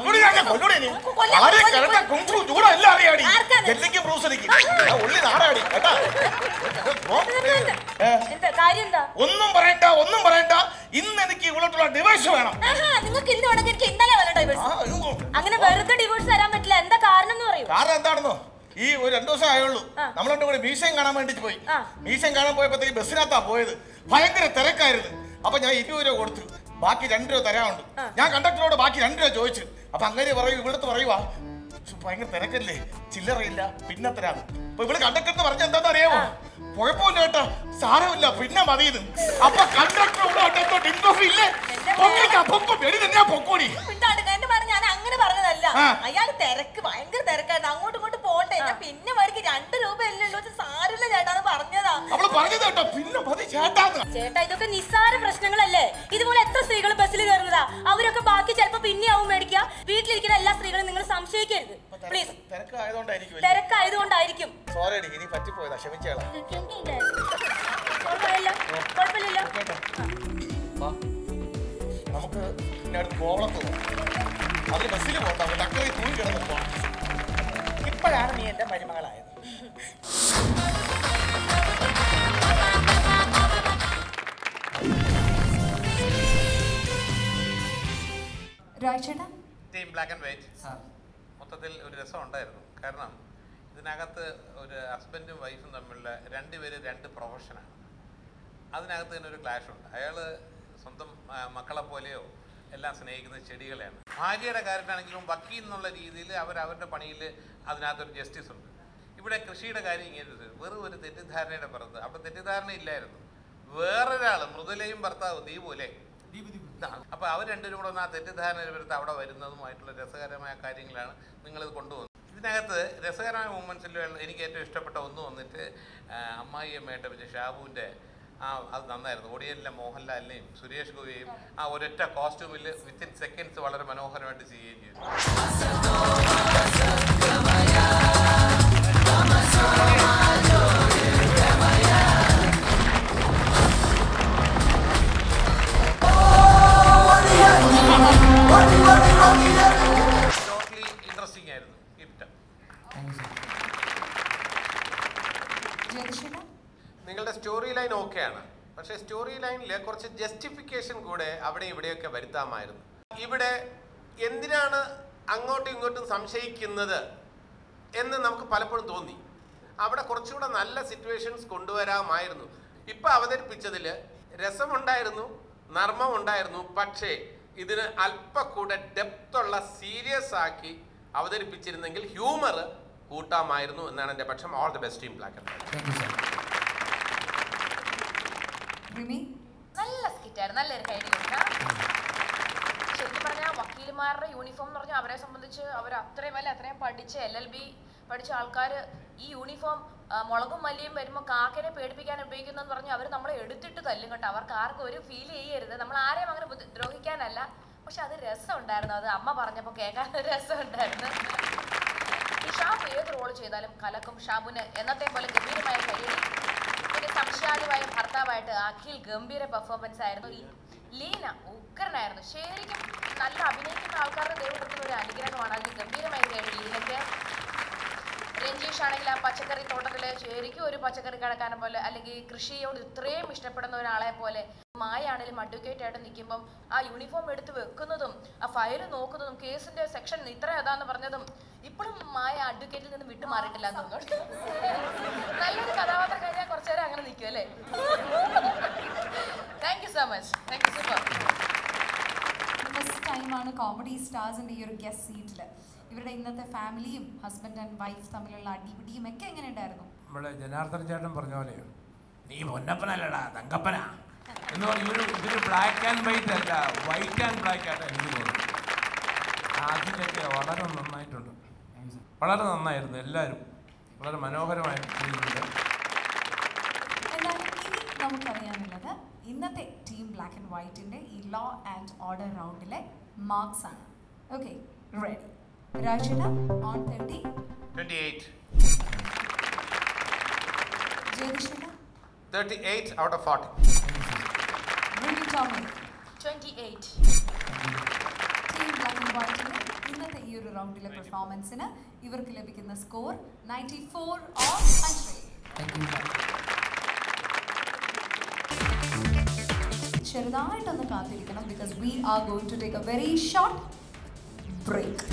എന്താ കാര്യം എന്താ
ഒന്നും പറയണ്ട ഒന്നും പറയണ്ട ഇന്ന് എനിക്ക് ഇവളോട്ടുള്ള ഡിവേഴ്സ് വേണം
ആഹാ, നിങ്ങൾക്ക് ഇന്ന് വേണമെങ്കിൽ എനിക്ക് ഇന്നലെ വേണം ഡൈവേഴ്സ് അങ്ങനെ വെറുതെ ഡിവോഴ്സ് തരാൻ പറ്റില്ല എന്താ കാരണം എന്ന് പറയൂ
കാരണം എന്താണെന്നോ ഈ ഒരു രണ്ടു ദിവസം ആയുള്ളൂ
ആ.
നമ്മളോട്ട് കൂടെ മീശയും കാണാൻ വേണ്ടി പോയി
ആ.
മീശയും കാണാൻ പോയപ്പോഴത്തേക്ക് ബസ്സിനകത്താ പോയത് ഭയങ്കര തിരക്കായിരുന്നു അപ്പൊ ഞാൻ ഇരുപത് രൂപ കൊടുത്തു ബാക്കി രണ്ട് രൂപ തരാനുണ്ട് ഞാൻ കണ്ടക്ടറോട് ബാക്കി രണ്ട് രൂപ ചോദിച്ചു അപ്പൊ അങ്ങനെ പറയൂ ഇവിടുത്തെ പറയുവാ "ശ്ശ്, ഭയങ്കര തിരക്കല്ലേ ചില്ലറയില്ല പിന്നെ തരാന്ന് അപ്പൊ ഇവിടെ കണ്ടക്ടർ പറഞ്ഞ എന്താന്ന് അറിയാമോ കുഴപ്പമില്ല കേട്ടോ സാരമില്ല പിന്നെ മതിയെന്ന് അപ്പൊ കണ്ടക്ടർ ഇവിടെ ഉണ്ടെന്നോ ഡിങ്കോഫ് ഇല്ലേ പൊക്കിക്കാ, പൊക്കോ വെടി തന്നെയാ പൊക്കോടി
മിണ്ടാണ്ട് എന്റെ പറഞ്ഞ ഞാൻ അങ്ങനെ പറഞ്ഞതല്ല അയാള് തിരക്ക് ഭയങ്കര തിരക്കായിരുന്നു അങ്ങോട്ടും ഇങ്ങോട്ടും പോട്ടെ ഞാൻ പിന്നെ വഴിക്ക് രണ്ട് രൂപ അല്ലേ ഉള്ളൂ ഇത് സാരമില്ല ചേട്ടാന്ന് പറഞ്ഞതാ
അവള് പറഞ്ഞത് കേട്ടോ പിന്നെ മതി ചേട്ടാന്ന്
ചേട്ടാ ഇതൊക്കെ നിസ്സാര പ്രശ്നങ്ങളല്ലേ ഇതുപോലെ എത്ര സ്ത്രീകൾ ബസ്സിൽ കയറുന്നതാ അവരൊക്കെ ബാക്കി ചിലപ്പോ പിന്നെ ആവും മേടിക്കുക വീട്ടിലിരിക്കുന്ന എല്ലാ സ്ത്രീകളും നിങ്ങൾ സംശയിക്കരുത് പ്ലീസ്
തിരക്കായതുകൊണ്ടായിരിക്കും
തിരക്കായതുകൊണ്ടായിരിക്കും
സോറി അടി ഇനി പറ്റിപ്പോയതാ ക്ഷമിച്ചേളാം
കുഴപ്പമില്ലല്ലോ കുഴപ്പമില്ലല്ലോ
നമുക്ക് പിന്നെ അടുത്ത് കോവളത്ത് പോകാം അതിന് ബസ്സിൽ പോകണ്ട ടക്കറി തുണി കിടന്ന് പോകാം
ഇപ്പോഴാണ് നീ എന്റെ മരുമകളായത്
രാജേട്ടാ
ടീം ബ്ലാക്ക് ആൻഡ് വൈറ്റ് മൊത്തത്തിൽ ഒരു രസം ഉണ്ടായിരുന്നു കാരണം ഇതിനകത്ത് ഒരു ഹസ്ബൻഡും വൈഫും തമ്മിലുള്ള രണ്ടുപേര് രണ്ട് പ്രൊഫഷനാണ് അതിനകത്ത് തന്നെ ഒരു ക്ലാഷ് ഉണ്ട് അയാൾ സ്വന്തം ആ, മക്കളെ പോലെയോ എല്ലാം സ്നേഹിക്കുന്ന ചെടികളെയാണ് ഭാര്യയുടെ കാര്യത്തിലാണെങ്കിലും വക്കീൽ എന്നുള്ള രീതിയിൽ അവർ അവരുടെ പണിയിൽ അതിനകത്തൊരു ജസ്റ്റിസ് ഉണ്ട് ഇവിടെ കൃഷിയുടെ കാര്യം ഇങ്ങനെ ഒരു വെറും ഒരു തെറ്റിദ്ധാരണയുടെ പുറത്ത് അവിടെ തെറ്റിദ്ധാരണ ഇല്ലായിരുന്നു വേറൊരാൾ മൃദുലയും ഭർത്താവ് ദീപുലെ അപ്പൊ അവർ രണ്ടുപേരും കൂടെ ഒന്ന് ആ തെറ്റിദ്ധാരണയുടെ പുറത്ത് അവിടെ വരുന്നതുമായിട്ടുള്ള രസകരമായ കാര്യങ്ങളാണ് നിങ്ങളിത് കൊണ്ടുവന്നത് ഇതിനകത്ത് രസകരമായ മൂമെന്റ്സിൽ എനിക്ക് ഏറ്റവും ഇഷ്ടപ്പെട്ട ഒന്ന് വന്നിട്ട് ആ, അമ്മായിയമ്മയായിട്ട് വെച്ച ഷാബുവിൻ്റെ ആ അത് നന്നായിരുന്നു ഒടിയനിലെ മോഹൻലാലിനെയും സുരേഷ് ഗോപിയെയും ആ ഒരൊറ്റ കോസ്റ്റ്യൂമിൽ വിത്തിൻ സെക്കൻഡ്സ് വളരെ മനോഹരമായിട്ട് ചെയ്യുകയും ചെയ്തു ടോട്ടലി ഇൻട്രസ്റ്റിംഗ് ആയിരുന്നു ഗിഫ്റ്റ്
ജയകൃഷ്ണ
നിങ്ങളുടെ സ്റ്റോറി ലൈൻ ഓക്കെയാണ് പക്ഷേ സ്റ്റോറി ലൈനിൽ കുറച്ച് ജസ്റ്റിഫിക്കേഷൻ കൂടെ അവിടെ ഇവിടെയൊക്കെ വരുത്താമായിരുന്നു ഇവിടെ എന്തിനാണ് അങ്ങോട്ടും ഇങ്ങോട്ടും സംശയിക്കുന്നത് എന്ന് നമുക്ക് പലപ്പോഴും തോന്നി അവിടെ കുറച്ചുകൂടെ നല്ല സിറ്റുവേഷൻസ് കൊണ്ടുവരാമായിരുന്നു ഇപ്പൊ അവതരിപ്പിച്ചതിൽ രസമുണ്ടായിരുന്നു നർമ്മമുണ്ടായിരുന്നു പക്ഷേ ഇതിന് അല്പ കൂടെ ഡെപ്ത് ഉള്ള സീരിയസ് ആക്കി അവതരിപ്പിച്ചിരുന്നെങ്കിൽ ഹ്യൂമർ കൂട്ടാമായിരുന്നു എന്നാണ് എൻ്റെ പക്ഷം all the best team black and
Rimi
നല്ല സ്കിറ്റായിരുന്നു നല്ലൊരു കൈഡി കൊടുക്കാം ശരിക്കും പറഞ്ഞാൽ വക്കീലുമാരുടെ യൂണിഫോം എന്ന് പറഞ്ഞാൽ അവരെ സംബന്ധിച്ച് അവർ അത്രയും അല്ല അത്രയും പഠിച്ച എൽ എൽ ബി പഠിച്ച ആൾക്കാർ ഈ യൂണിഫോം ആ, മുളകും മല്ലിയും വരുമ്പോൾ കാക്കനെ പേടിപ്പിക്കാൻ ഉപയോഗിക്കുന്നതെന്ന് പറഞ്ഞാൽ അവർ നമ്മളെ എടുത്തിട്ട് തല്ലും കേട്ടോ അവർക്ക് ആർക്കും ഒരു ഫീൽ ചെയ്യരുത് നമ്മൾ ആരെയും അങ്ങനെ ബുദ്ധി- ദ്രോഹിക്കാനല്ല പക്ഷെ അത് രസം ഉണ്ടായിരുന്നു അത് അമ്മ പറഞ്ഞപ്പോൾ കേൾക്കാൻ ഒരു രസം ഉണ്ടായിരുന്നു ഈ ഷാബു ഏത് റോൾ ചെയ്താലും കലക്കും ഷാബുന് എന്നത്തെ പോലെ ഗംഭീരമായ കഴിയും പിന്നെ സംശയാലുവായ ഭർത്താവായിട്ട് അഖിൽ ഗംഭീര പെർഫോമൻസ് ആയിരുന്നു ഈ ലീന ഉഗ്രനായിരുന്നു ശരിക്കും നല്ല അഭിനയിക്കുന്ന ആൾക്കാരുടെ ദൈവം കൊടുക്കുന്ന ഒരു അനുഗ്രഹമാണ് അതിന് ഗംഭീരമായി കഴിയും ലീനയ്ക്ക് രഞ്ജീഷ് ആണെങ്കിൽ ആ പച്ചക്കറി തോട്ടത്തില് ശരിക്കും ഒരു പച്ചക്കറി കടക്കാരനെ പോലെ അല്ലെങ്കിൽ കൃഷിയോട് ഇത്രയും ഇഷ്ടപ്പെടുന്ന ഒരാളെ പോലെ മായ ആണെങ്കിലും അഡ്വക്കേറ്റ് ആയിട്ട് നിൽക്കുമ്പം ആ യൂണിഫോം എടുത്ത് വെക്കുന്നതും ആ ഫയൽ നോക്കുന്നതും കേസിന്റെ സെക്ഷൻ ഇത്ര ഏതാന്ന് പറഞ്ഞതും ഇപ്പോഴും മായ അഡ്വക്കേറ്റിൽ നിന്ന് വിട്ടുമാറിയിട്ടില്ല എന്ന് തോന്നുന്നു നല്ലൊരു കഥാപാത്രം കഴിഞ്ഞാൽ കുറച്ചു നേരം അങ്ങനെ നിൽക്കും അല്ലേ thank you so much thank you super
first ടൈമാണ് കോമഡി സ്റ്റാർസിന്റെ ഈ ഒരു ഗസ്റ്റ് സീറ്റിൽ ഇവരുടെ ഇന്നത്തെ ഫാമിലിയും ഹസ്ബൻഡ് ആൻഡ് വൈഫ് തമ്മിലുള്ള അടിപിടിയും ഒക്കെ എങ്ങനെ ഉണ്ടായിരുന്നു
നമ്മുടെ ജനാർദ്ദൻ ചേട്ടൻ പറഞ്ഞ പോലെ നീ പൊന്നപ്പനല്ലടാ തങ്കപ്പനാ എന്ന് പറഞ്ഞ ഇവര് ഇവര് ബ്ലാക്ക് ആൻഡ് വൈറ്റ് അല്ല വൈറ്റ് ആൻഡ് ബ്ലാക്ക് ആയിട്ട് എനിക്ക് തോന്നുന്നു അതിലൊക്കെ വളരെ നന്നായിട്ടുണ്ട് വളരെ നന്നായിരുന്നു എല്ലാവരും വളരെ മനോഹരമായിട്ട് ചെയ്തിട്ടുണ്ട്
എന്തായാലും ഇനി നമുക്കറിയാനുള്ളത് ഇന്നത്തെ ടീം ബ്ലാക്ക് ആൻഡ് വൈറ്റിന്റെ ഈ ലോ ആൻഡ് ഓർഡർ റൗണ്ടിലെ മാർക്സ് ആണ് okay ready Rajana on thirty
twenty eight
Jayakrishna
thirty eight out of forty
Rimi Tomy
twenty eight
team black and വൈറ്റിന്റെ ഇന്നത്തെ ഈ ഒരു റൗണ്ടിലെ പെർഫോമൻസിന് ഇവർക്ക് ലഭിക്കുന്ന score ninety four of hundred ചെറുതായിട്ടൊന്ന് കാത്തിരിക്കണം because we are going to take a very short break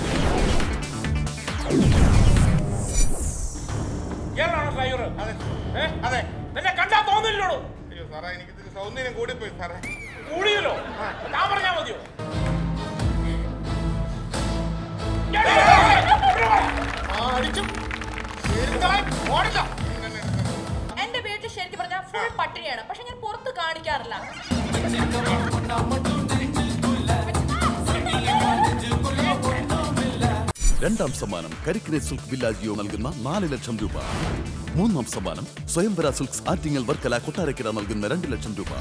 ഇയാളാണോ ഡ്രൈവർ അതെ ഏ അതെ എന്നെ കണ്ടാ തോന്നില്ലല്ലോ അയ്യോ സാറേ എനിക്ക് ഇതിന് സൗന്ദര്യം കൂടിപ്പോയി സാറേ കൂടിയല്ലോ ഞാൻ പറഞ്ഞാ മതിയോ ആ അടിച്ചു ഓടില്ല
എന്റെ വീട്ടിൽ ശരിക്കും പറഞ്ഞാൽ ഫുൾ പട്ടിണിയാണ് പക്ഷെ ഞാൻ പുറത്ത് കാണിക്കാറില്ല
രണ്ടാം സമ്മാനം കരിക്കിനെ സിൽക്ക് വില്ലാജിയോ നൽകുന്ന നാല് ലക്ഷം രൂപ മൂന്നാം സമ്മാനം സ്വയംവര സിൽക്സ് ആറ്റിങ്ങൽ വർക്കല കൊട്ടാരക്കര നൽകുന്ന രണ്ട് ലക്ഷം രൂപ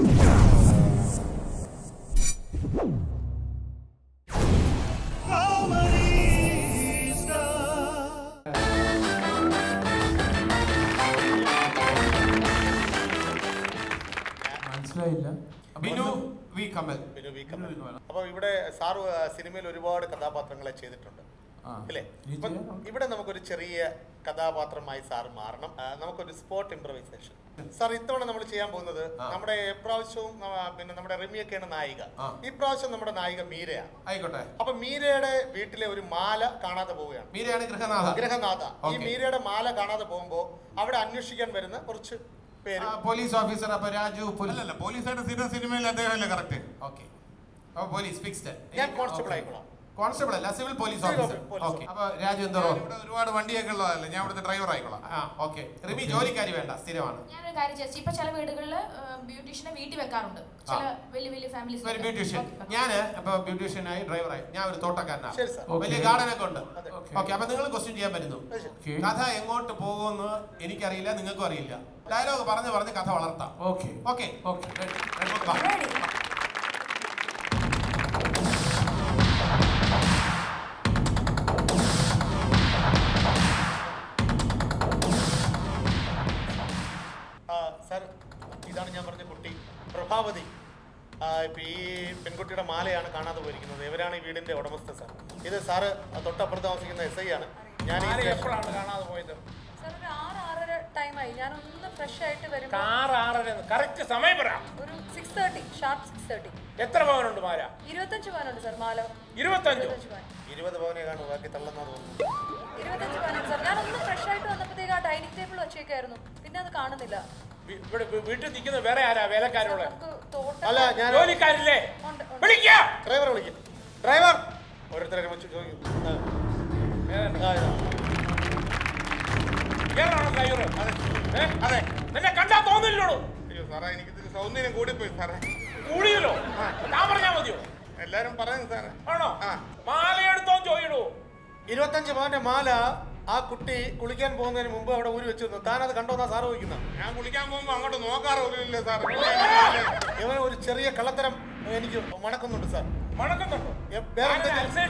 മനസ്സിലായില്ല
ബിനു വി കമൽ
ബിനു വി കമൽ അപ്പൊ ഇവിടെ സാർ ആ, സിനിമയിൽ ഒരുപാട് കഥാപാത്രങ്ങളെ ചെയ്തിട്ടുണ്ട് അല്ലേ അപ്പൊ ഇവിടെ നമുക്കൊരു ചെറിയ കഥാപാത്രമായി സാർ മാറണം ആ, നമുക്കൊരു സ്പോട്ട് ഇംപ്രവൈസേഷൻ സാർ ഇത്തവണ നമ്മൾ ചെയ്യാൻ പോകുന്നത് നമ്മുടെ എപ്രാവശ്യവും ആ, പിന്നെ നമ്മുടെ റിമിയൊക്കെയാണ് നായിക ഇപ്രാവശ്യം നമ്മുടെ നായിക മീരയാണ്
ആയിക്കോട്ടെ
അപ്പൊ മീരയുടെ വീട്ടിലെ ഒരു മാല കാണാതെ പോവുകയാണ്
മീരയാണ് ഗൃഹനാഥ
ഗൃഹനാഥ ഈ
Okay.
മീരയുടെ മാല കാണാതെ പോകുമ്പോ അവിടെ അന്വേഷിക്കാൻ വരുന്ന കുറച്ച് പേര്
പോലീസ് ഓഫീസർ അപ്പൊ രാജു
അല്ലല്ല പോലീസായിട്ട് സ്ഥിരം സിനിമയിൽ അദ്ദേഹമല്ലേ കറക്റ്റ്
ഓക്കെ അപ്പൊ പോലീസ് ഫിക്സ്ഡ്
ഞാൻ കോൺസ്റ്റബിൾ ആയിക്കോളാം
കോൺസ്റ്റബിൾ അല്ല civil police
Civil
officer
police
okay അപ്പൊ രാജു എന്തോ റോൾ
ഇവിടെ ഒരുപാട് വണ്ടിയൊക്കെ ഉള്ളതല്ലേ ഞാൻ ഇവിടുത്തെ ഡ്രൈവർ ആയിക്കോളാം
ആ ഓക്കെ റിമി ജോലിക്കാരി വേണ്ട സ്ഥിരമാണ്
ഞാനൊരു കാര്യം ചേച്ചി ഇപ്പൊ ചില വീടുകളിൽ ബ്യൂട്ടീഷ്യനെ വീട്ടിൽ വെക്കാറുണ്ട് ചില വലിയ വലിയ ഫാമിലീസ്
ഒരു ബ്യൂട്ടീഷ്യൻ ഞാന് ഇപ്പൊ ബ്യൂട്ടീഷ്യനായി ഡ്രൈവറായി ഞാൻ ഒരു തോട്ടക്കാരനാണ്
ശരി, sir.
വലിയ
Okay.
ഗാർഡൻ ഒക്കെ ഉണ്ട് ഓക്കെ അപ്പൊ നിങ്ങൾ ക്വസ്റ്റ്യൻ ചെയ്യാൻ പറ്റുന്നു കഥ എങ്ങോട്ട് പോകുമെന്ന് എനിക്കറിയില്ല നിങ്ങൾക്കും അറിയില്ല ഡയലോഗ് പറഞ്ഞ് പറഞ്ഞ് കഥ വളർത്താം
ഓക്കെ
ഓക്കെ
ഓക്കെ
ആ, സാർ ഇതാണ് ഞാൻ പറഞ്ഞ കുട്ടി പ്രഭാവതി ആ, ഇപ്പൊ ഈ പെൺകുട്ടിയുടെ മാലയാണ് കാണാതെ പോയിരിക്കുന്നത് ഇവരാണ് ഈ വീടിന്റെ ഉടമസ്ഥ സാർ ഇത് സാറ് തൊട്ടപ്പുറത്ത് താമസിക്കുന്ന എസ് ഐ ആണ് ഞാൻ ഈ സ്റ്റേഷൻ-
എപ്പോഴാണ് കാണാതെ പോയത്
സാർ ഒരു ആറ് ആറര ടൈമായി ഞാനൊന്ന് ഫ്രഷ് ആയിട്ട് വരുമ്പോൾ
കാർ ആറര കറക്റ്റ് സമയം പറ
ഒരു six thirty sharp six thirty
എത്ര പവനുണ്ട് മാല
ഇരുപത്തഞ്ച് പവനുണ്ട് സാർ മാല
ഇരുപത്തഞ്ചോ
ഇരുപത്തഞ്ച് പവൻ
ഇരുപത് പവനെ കാണും ബാക്കി തള്ളുന്ന തോന്നുന്നു
ഇരുപത്തഞ്ച് പവനുണ്ട് സാർ ഞാനൊന്ന് ഫ്രഷ് ആയിട്ട് വന്നപ്പോഴത്തേക്ക് ആ ഡൈനിങ് ടേബിൾ വെച്ചേക്കായിരുന്നു പിന്നെ അത് കാണുന്നില്ല
വി- ഇവിടെ വി- വീട്ടിൽ നിൽക്കുന്ന വേറെ ആരാ വേലക്കാരുള്ള
നമുക്ക് തോട്ടം
അല്ല ഞാൻ
ജോലിക്കാരില്ലേ
ഉണ്ട്, ഉണ്ട്.
വിളിക്കാം
ഡ്രൈവർ വിളിക്കും ഡ്രൈവർ ഓരോരുത്തരെ വെച്ച് ചോദിക്കും ആ. ആ, ഇതാ.
ഇയാളാണോ ഡ്രൈവർ ഏ? അതെ നിന്നെ കണ്ടാ തോന്നില്ലല്ലോ
അയ്യോ സാറേ എനിക്ക് ഇതിന് സൗന്ദര്യം കൂടിപ്പോയി സാറേ
കൂടിയല്ലോ താൻ പറഞ്ഞാ മതിയോ
എല്ലാരും പറയുന്നു സാറേ
ആണോ മാല എടുത്തോ ചോദിക്കണോ
ഇരുപത്തഞ്ച് പവന്റെ മാല ആ കുട്ടി കുളിക്കാൻ പോകുന്നതിന് മുമ്പ് അവിടെ ഊരി വെച്ചിരുന്നു താൻ അത് കണ്ടോന്നാ സാറ് ചോദിക്കുന്നത്
ഞാൻ കുളിക്കാൻ പോകുമ്പോ അങ്ങോട്ട് നോക്കാറില്ല സാറേ
ഇവൻ ഒരു ചെറിയ കള്ളത്തരം എനിക്ക് മണക്കുന്നുണ്ട് സാർ
മണക്കുന്നുണ്ടോ
എ- വേറെ എന്തെങ്കിലും-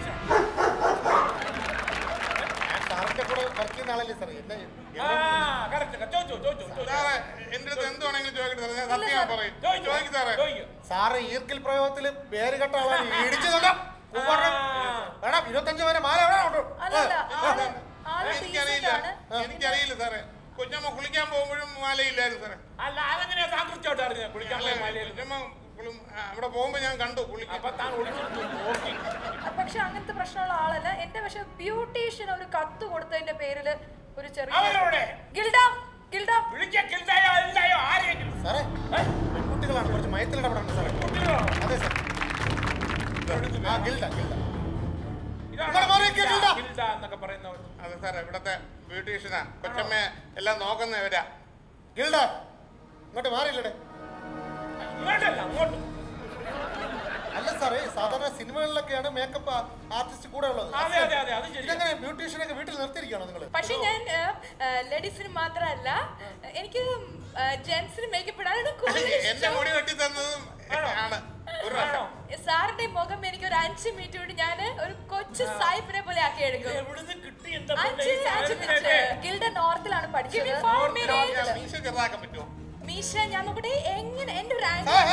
ഞാൻ സാറിന്റെ കൂടെ വർക്ക് ചെയ്യുന്ന ആളല്ലേ സാർ എന്നെ
ആ കറക്റ്റ് ചോദിച്ചോ ചോദിച്ചോ
സാറേ എന്റെ അടുത്ത് എന്ത് വേണമെങ്കിലും ചോദിക്കട്ടെ സാറേ ഞാൻ സത്യം ഞാൻ പറയും
ചോദിച്ചോ.
ചോദിക്കും സാറേ
സാറ് ഈർക്കിൽ പ്രയോഗത്തിൽ പേര് കെട്ട ആളാണ് ഇടിച്ചു തരാം വേണം ഇരുപത്തഞ്ച് വരെ മാല എവിടെ ഉണ്ട്
അല്ലല്ല ആള് ആള്
എനിക്കറിയില്ല എനിക്കറിയില്ല സാറേ കൊച്ചമ്മ കുളിക്കാൻ പോകുമ്പോഴും മാലയില്ലായിരുന്നു സാറേ
അല്ല അതെങ്ങനെയാ താങ്കൃത്തോട്ട് അറിഞ്ഞത് കുളിക്കാൻ പോയ മാലയിൽ
കൊച്ചമ്മ കുളും- ആ, അവിടെ പോകുമ്പോ ഞാൻ കണ്ടു കുളിക്കാൻ
അപ്പൊ താൻ ഒളിച്ചു നോക്കി
പക്ഷെ അങ്ങനത്തെ പ്രശ്നമുള്ള ആളല്ല എന്റെ പക്ഷെ ബ്യൂട്ടീഷ്യൻ ഒരു കത്ത് കൊടുത്തതിന്റെ പേരില് ഒരു
അവരെവിടെ?
ചെറിയ ഗിൽഡ ഗിൽഡ
വിളിക്കാൻ കിൽഡായോ അല്ലായോ ആരെങ്കിലും
സാറേ പെൺകുട്ടികളാണ് കുറച്ച് മയത്തിലിടപെടണം സാറേ അതെ സാർ ആ ഗിൽഡ ഗിൽഡ ഇങ്ങോട്ട് മാറി നിൽക്ക്, ഗിൽഡ.
കിൽഡ എന്നൊക്കെ പറയുന്നവർ
അതെ സാറേ ഇവിടത്തെ ബ്യൂട്ടീഷ്യനാ കൊച്ചമ്മയെ എല്ലാം നോക്കുന്നവരാ
ഗിൽഡ ഇങ്ങോട്ട് മാറിയില്ലടെ
ഇങ്ങോട്ടല്ല അങ്ങോട്ട്
അല്ല സാറേ സാധാരണ സിനിമകളിലൊക്കെയാണ് മേക്കപ്പ് ആർട്ടിസ്റ്റ് കൂടെ ഉള്ളത്
അതെ, അതെ, അതെ, അത് ശരിയാ.
ഇതെങ്ങനെ ബ്യൂട്ടീഷ്യനൊക്കെ വീട്ടിൽ നിർത്തിയിരിക്കുകയാണോ നിങ്ങൾ
പക്ഷെ ഞാൻ ലേഡീസിന് മാത്രമല്ല എനിക്ക് ജെന്റ്സിന് മേക്കപ്പ് ഇടാനാണ് കൂടുതൽ
എന്റെ മുടി വെട്ടി തന്നതും ആണ് ഒരു പ്രാവശ്യം.
സാറിന്റെ മുഖം എനിക്ക് ഒരു അഞ്ച് മിനിറ്റ് കൊണ്ട് ഞാൻ ഒരു കൊച്ചു സായിപ്പിനെ പോലെ ആക്കി എടുക്കും അഞ്ച് അഞ്ച് മിനിറ്റ് ഗിൽഡ നോർത്തിലാണ് പഠിച്ചത്
ഞാൻ മീശ ചെറുതാക്കാൻ പറ്റുമോ
മീശ ഞാൻ നോക്കട്ടെ എങ്ങനെ എന്റെ ഒരു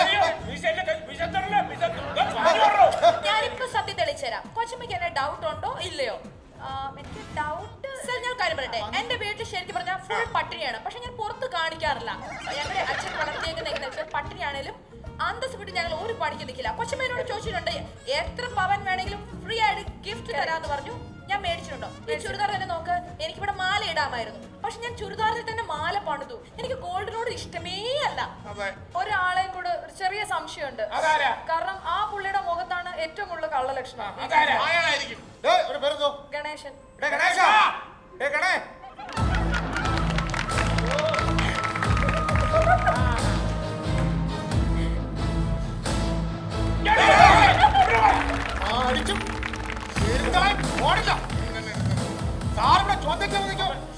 ഞാനിപ്പോ സത്യം തെളിച്ചുതരാം കൊച്ചമ്മയ്ക്ക് എന്നെ ഡൗട്ട് ഉണ്ടോ ഇല്ലയോ ആ, എനിക്ക് ഡൗട്ട് സർ ഞാൻ ഒരു കാര്യം പറയട്ടെ എന്റെ വീട്ടിൽ ശരിക്കും പറഞ്ഞാൽ ഫുൾ പട്ടിണിയാണ് പക്ഷെ ഞാൻ പുറത്ത് കാണിക്കാറില്ല ഞങ്ങളുടെ അച്ഛൻ വളർത്തിയേക്കുന്ന എങ്ങനെ വെച്ചാൽ പട്ടിണിയാണേലും അന്തസ് വിട്ട് ഞങ്ങൾ ഒരു പണിക്ക് നിൽക്കില്ല കൊച്ചമ്മേനോട് ചോദിച്ചിട്ടുണ്ട് എത്ര പവൻ വേണമെങ്കിലും ഫ്രീ ആയിട്ട് ഗിഫ്റ്റ് തരാന്ന് പറഞ്ഞു ഞാൻ മേടിച്ചിട്ടുണ്ടോ ഈ ചുരിദാർ തന്നെ നോക്ക് എനിക്കിവിടെ മാല ഇടാമായിരുന്നു പക്ഷെ ഞാൻ ചുരിദാറിൽ തന്നെ മാല പണിതു എനിക്ക് ഗോൾഡിനോട് ഇഷ്ടമേ അല്ല ഒരാളെയും കൂടെ ഒരു ചെറിയ സംശയമുണ്ട്
അതാരാ?
കാരണം ആ പുള്ളിയുടെ മുഖത്താണ് ഏറ്റവും കൂടുതൽ കള്ളലക്ഷണം
അതാരാ?
അയാളായിരിക്കും
ഡേയ്, ഒരു പേരെന്തോ
ഗണേശൻ
ഡേ ഗണേശ ഡേ ഗണേ ആ, അടിച്ചു. ഇരുന്നോളാൻ ഓടില്ല.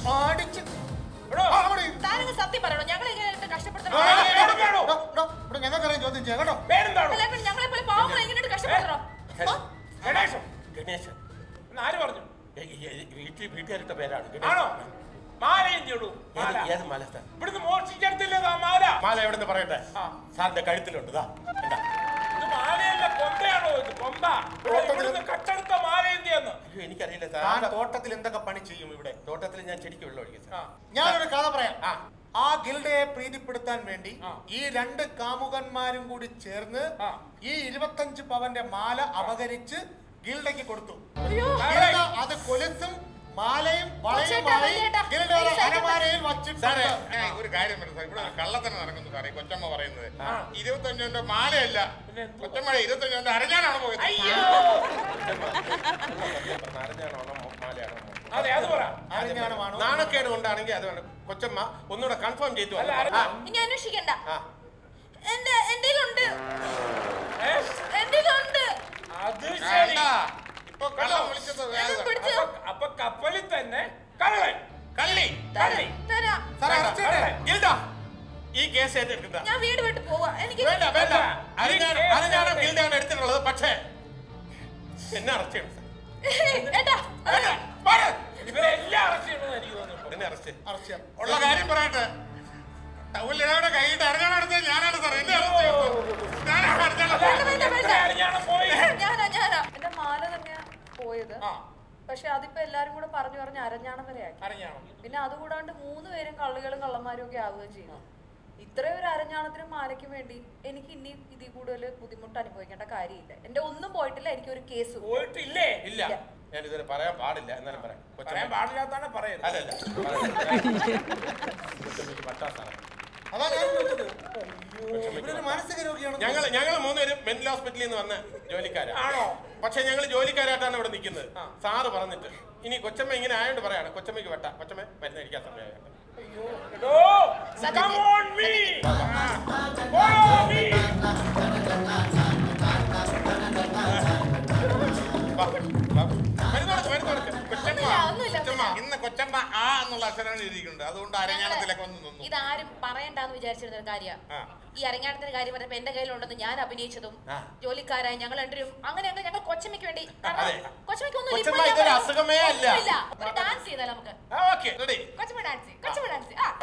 അടിച്ച്
താനങ്ങ് സത്യം പറയണോ ഞങ്ങൾ ഇങ്ങനെ കഷ്ടപ്പെടുത്തണോ
ഇവിടെ ഞങ്ങൾക്കറിയാം ചോദ്യം ചെയ്യാം കേട്ടോ
അല്ല, പിന്നെ ഞങ്ങളെ പോലെ പാവങ്ങളെ ഇങ്ങനെ കഷ്ടപ്പെടുത്തണോ
ഗണേശൻ ഗണേശൻ ആര് പറഞ്ഞു വീട്ടിൽ വീട്ടുകാരിട്ട പേരാണ്
ആണോ മാലയും ചെയ്യൂ മാല
ഏത് മാല സാർ
ഇവിടുന്ന് മോഷ്ടിച്ചെടുത്തില്ലേ താ മാല
മാല എവിടെ നിന്ന് പറയട്ടെ സാറിന്റെ കഴുത്തിലുണ്ട് ദാ കണ്ടാ
ഇത് മാലയല്ല കൊമ്പയാണോ ഇത് കൊമ്പ ഇവിടുന്ന് കട്ടെടുത്ത മാല എന്തിയെന്ന്
അയ്യോ എനിക്കറിയില്ല
താൻ
സാർ
തോട്ടത്തിൽ എന്തൊക്കെ പണി ചെയ്യും ഇവിടെ
തോട്ടത്തിൽ ഞാൻ ചെടിക്ക് വെള്ളം ഒഴിക്കും സാർ
ഞാനൊരു കഥ പറയാം ആ ഗിൽഡയെ പ്രീതിപ്പെടുത്താൻ വേണ്ടി ഈ രണ്ട് കാമുകന്മാരും കൂടി ചേർന്ന് ഈ ഇരുപത്തഞ്ച് പവന്റെ മാല അപകരിച്ച് ഗിൽഡയ്ക്ക് കൊടുത്തു ഗിൽഡ അത് കൊലുത്തും മാലയും വളയും
ചേട്ടാ,
വാങ്ങി
ചേട്ടാ,
ഗിൽഡയുടെ
please, ചേട്ടാ.
അലമാരയിൽ
സാറേ,
വച്ചിട്ടുണ്ട്
ഏ, ഒരു കാര്യം പറഞ്ഞു സാർ ഇവിടെ ഒരു കള്ളത്തരം നടക്കുന്നു സാറേ കൊച്ചമ്മ പറയുന്നത് ഇരുപത്തഞ്ചിന്റെ മാലയല്ല കൊച്ചമ്മ ഇരുപത്തഞ്ചിന്റെ അരഞ്ഞാനാണ് പോയത്
അതെ അത് പറ
നാണക്കേട് കൊണ്ടാണെങ്കിൽ അത് വേണം കൊച്ചമ്മ ഒന്നുകൂടെ കൺഫേം ചെയ്തു
അല്ല,
ആ.
ഇനി അന്വേഷിക്കണ്ട
ആ.
എന്റെ എന്റെ ഉണ്ട് എന്റെ ഉണ്ട്
അത് ശരി
ഇപ്പൊ കള്ളം വിളിച്ചത് വേറെ
അപ്പൊ- അപ്പൊ കപ്പലിൽ തന്നെ കള്ളൻ
കള്ളി
കള്ളി
തരാം
ഗിൽഡ ഈ കേസ് ഏറ്റെടുക്കണ്ട
ഞാൻ വീട് വിട്ട് പോവാ എനിക്ക്
വേണ്ട വേണ്ട അരഞ്ഞാണം അരഞ്ഞാണം ഗിൽഡാണ് എടുത്തിട്ടുള്ളത് പക്ഷേ എന്നെ അറസ്റ്റ് ചെയ്യണം
ഏട്ടാ
ഇവരെല്ലാം അറസ്റ്റ് ചെയ്യണമെന്ന് എനിക്ക് തോന്നുന്നു
എന്നെ അറസ്റ്റ്
അറസ്റ്റ് ചെയ്യാം
ഉള്ള കാര്യം പറയട്ടെ ടൗലിലവിടെ കൈയിട്ട് അരഞ്ഞാണം എടുത്തത് ഞാനാണ് സാർ എന്നെ arrest ചെയ്തത്. ഞാനാണ് അരഞ്ഞാണം
വേണ്ട, വേണ്ട, വേണ്ട.
പോയി
ഞാനാ ഞാനാ എന്റെ മാല തന്നെയാ പോയത് പക്ഷെ അതിപ്പോ എല്ലാരും കൂടെ പറഞ്ഞു പറഞ്ഞ് അരഞ്ഞാണം വരെ ആക്കി
അരഞ്ഞാണം
പിന്നെ അതുകൂടാണ്ട് മൂന്ന് പേരും കള്ളികളും കള്ളന്മാരും ഒക്കെ ആവുകയും ചെയ്യണം ഇത്രയും ഒരു അരഞ്ഞാണത്തിനും മാലയ്ക്കും വേണ്ടി എനിക്ക് ഇനി ഇതിൽ കൂടുതൽ ബുദ്ധിമുട്ട് അനുഭവിക്കേണ്ട കാര്യമില്ല എന്റെ ഒന്നും പോയിട്ടില്ല എനിക്ക് ഒരു കേസ്
പോയിട്ടില്ലേ
ഇല്ല ഞാൻ ഇതുവരെ പറയാൻ പാടില്ല എന്നാലും പറയാം
പറയാൻ പാടില്ലാത്താണ് പറയുന്നത്
അല്ലല്ല പട്ടാസാണ്
അതാ ഞാൻ ചോദിച്ചത് ഇവരൊരു മാനസിക രോഗിയാണ്
ഞങ്ങൾ ഞങ്ങൾ മൂന്നുപേരും മെന്റൽ ഹോസ്പിറ്റലിൽ നിന്ന് വന്ന ജോലിക്കാരാണ്
ആണോ
പക്ഷെ ഞങ്ങൾ ജോലിക്കാരായിട്ടാണ് ഇവിടെ നിൽക്കുന്നത് സാറ് പറഞ്ഞിട്ട് ഇനി കൊച്ചമ്മ ഇങ്ങനെ ആയതുകൊണ്ട് പറയാണ് കൊച്ചമ്മയ്ക്ക് വെട്ട കൊച്ചമ്മ മരുന്ന് കഴിക്കാൻ സമയമായി
എടോ, come on me. Follow me.
കൊച്ചമ്മ ഇന്ന് കൊച്ചമ്മ ആ എന്നുള്ള അക്ഷരമാണ് എഴുതിയിട്ടുണ്ട് അതുകൊണ്ട് അരഞ്ഞാണത്തിലൊക്കെ വന്ന് നിന്നു
ഇതാരും പറയണ്ടെന്ന് വിചാരിച്ചിരുന്ന ഒരു കാര്യമാണ്
ആ.
ഈ അരങ്ങാട്ടത്തിന്റെ കാര്യം പറഞ്ഞപ്പോ എന്റെ കയ്യിലുണ്ടെന്ന് ഞാൻ അഭിനയിച്ചതും
ആ.
ജോലിക്കാരായി ഞങ്ങൾ രണ്ടുപേരും അങ്ങനെ അങ്ങ് ഞങ്ങൾ കൊച്ചമ്മയ്ക്ക് വേണ്ടി കാരണം
അതെ.
കൊച്ചമ്മയ്ക്ക് ഒന്നും
കൊച്ചമ്മ ഇതൊരു അസുഖമേ അല്ല.
ഒരു ഡാൻസ് ചെയ്താൽ നമുക്ക്
ഓക്കെ റെഡി
കൊച്ചമ്മ ഡാൻസ് കൊച്ചമ്മ ഡാൻസ് ആ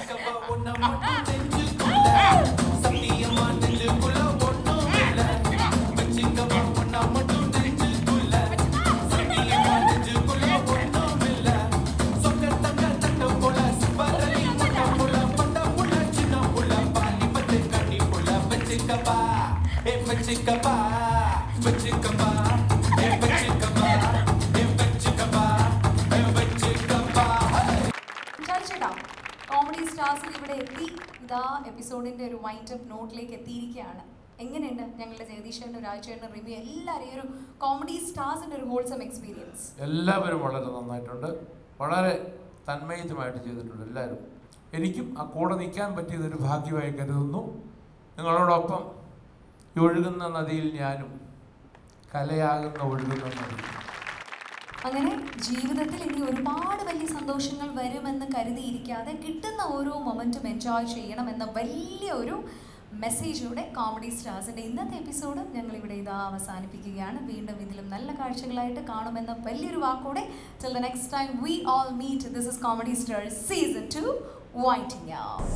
ചേട്ടാ കോമഡി സ്റ്റാർസിൽ ഇവിടെ എത്തി ഇതാ എപ്പിസോഡിന്റെ ഒരു വൈൻഡ് അപ്പ് നോട്ടിലേക്ക് എത്തിയിരിക്കുകയാണ് എങ്ങനെയുണ്ട് ഞങ്ങളുടെ ജഗദീഷേട്ടനും രാജേട്ടനും റിവ്യൂ എല്ലാവരെയും ഒരു കോമഡി സ്റ്റാർസിന്റെ ഒരു ഹോൾസം എക്സ്പീരിയൻസ്
എല്ലാവരും വളരെ നന്നായിട്ടുണ്ട് വളരെ തന്മയത്വമായിട്ട് ചെയ്തിട്ടുണ്ട് എല്ലാവരും എനിക്കും ആ കൂടെ നിൽക്കാൻ പറ്റിയതൊരു ഭാഗ്യമായി കരുതുന്നു നിങ്ങളോടൊപ്പം ഈ ഒഴുകുന്ന നദിയിൽ ഞാനും കലയാകുന്ന ഒഴുകുന്ന നദി
അങ്ങനെ ജീവിതത്തിൽ ഇനി ഒരുപാട് വലിയ സന്തോഷങ്ങൾ വരുമെന്ന് കരുതിയിരിക്കാതെ കിട്ടുന്ന ഓരോ മൊമെൻറ്റും എൻജോയ് ചെയ്യണമെന്ന വലിയ ഒരു മെസ്സേജോടെ കോമഡി സ്റ്റാർസിൻ്റെ ഇന്നത്തെ എപ്പിസോഡ് ഞങ്ങൾ ഇവിടെ ഇതാ അവസാനിപ്പിക്കുകയാണ് വീണ്ടും ഇതിലും നല്ല കാഴ്ചകളായിട്ട് കാണുമെന്ന വലിയൊരു വാക്കോടെ till the next time we all meet this is comedy stars season two waiting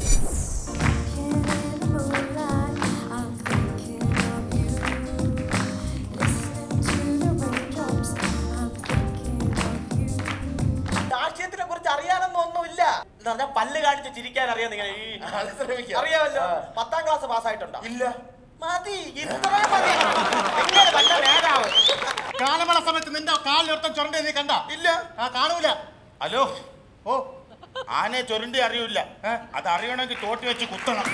രാഷ്ട്രീയത്തിനെ കുറിച്ച് അറിയാനൊന്നൊന്നുമില്ല എന്ന് പറഞ്ഞാൽ പല്ല് കാണിച്ച് ചിരിക്കാൻ അറിയാം നിങ്ങൾ ഈ അറിയാമല്ലോ പത്താം ക്ലാസ് പാസ്സായിട്ടുണ്ടോ ഇല്ല മതി ഇത്രയും മതി എങ്ങനെ വല്ല നേതാവ്
കാലമള സമയത്ത് നിന്റെ കാലിലൊരുത്തം ചുരണ്ടി നീ കണ്ട ഇല്ല ആ കാണൂല
ഹലോ ഓ ആനെ ചൊരുണ്ടി അറിയൂല അത് അറിയണമെങ്കിൽ തോട്ടി വെച്ച് കുത്തണം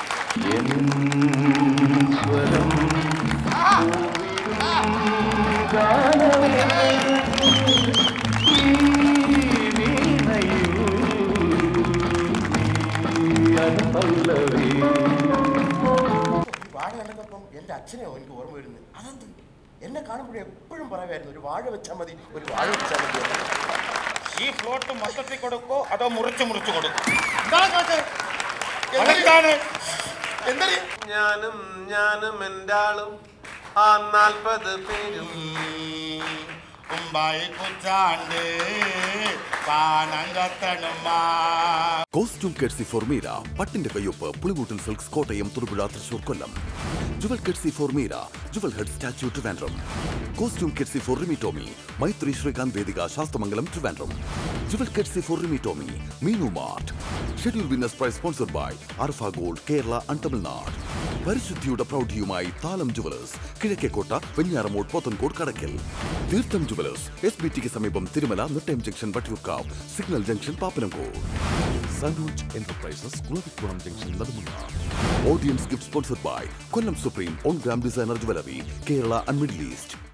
വാഴ കണ്ടപ്പം എന്റെ അച്ഛനെയോ എനിക്ക് ഓർമ്മ വരുന്നത് അതെന്ത് എന്നെ കാണുമ്പോഴേ എപ്പോഴും പറയുമായിരുന്നു ഒരു വാഴ വെച്ചാൽ മതി ഒരു വാഴ വെച്ചാൽ മതി ഈ ഫ്ലോട്ട് മൊത്തത്തിൽ കൊടുക്കോ അതോ മുറിച്ച് മുറിച്ച് കൊടുക്കോ എന്താണ് ചോദിച്ചത് അതെന്താണ് എന്താണ്
ഞാനും ഞാനും എൻ്റെ ആളും ആ നാൽപ്പത് പേരും
ഉമ്പായി കുച്ചാണ്ട് പാനങ്കത്തണുമാ
കോസ്റ്റ്യൂം കെഡ്സി ഫോർ മീര പട്ടിന്റെ കയ്യൊപ്പ് Pulimoottil silks Kottayam Thodupuzha Thrissur Kollam jewel courtesy for Meera jewel head statue Trivandrum costume courtesy for Rimi Tomy Maithri Sreekanth Vedika Sasthamangalam Trivandrum jewel courtesy for Rimi Tomy Meenu mart schedule winners prize sponsored by Arfa gold Kerala and Tamil Nadu പരിശുദ്ധിയുടെ പ്രൗഢിയുമായി Thalam jewellers Kizhakkekotta Venjaramoodu Pothencode Kadakkal Theertham jewellers S B ടിക്ക് സമീപം Thirumala Nettayam junction Vattiyoorkavu signal junction Pappanamcode Sanoj enterprises Kulavikulam junction Nedumangad audience gift sponsored by Kollam supreme one gram designer jewellery Kerala and middle east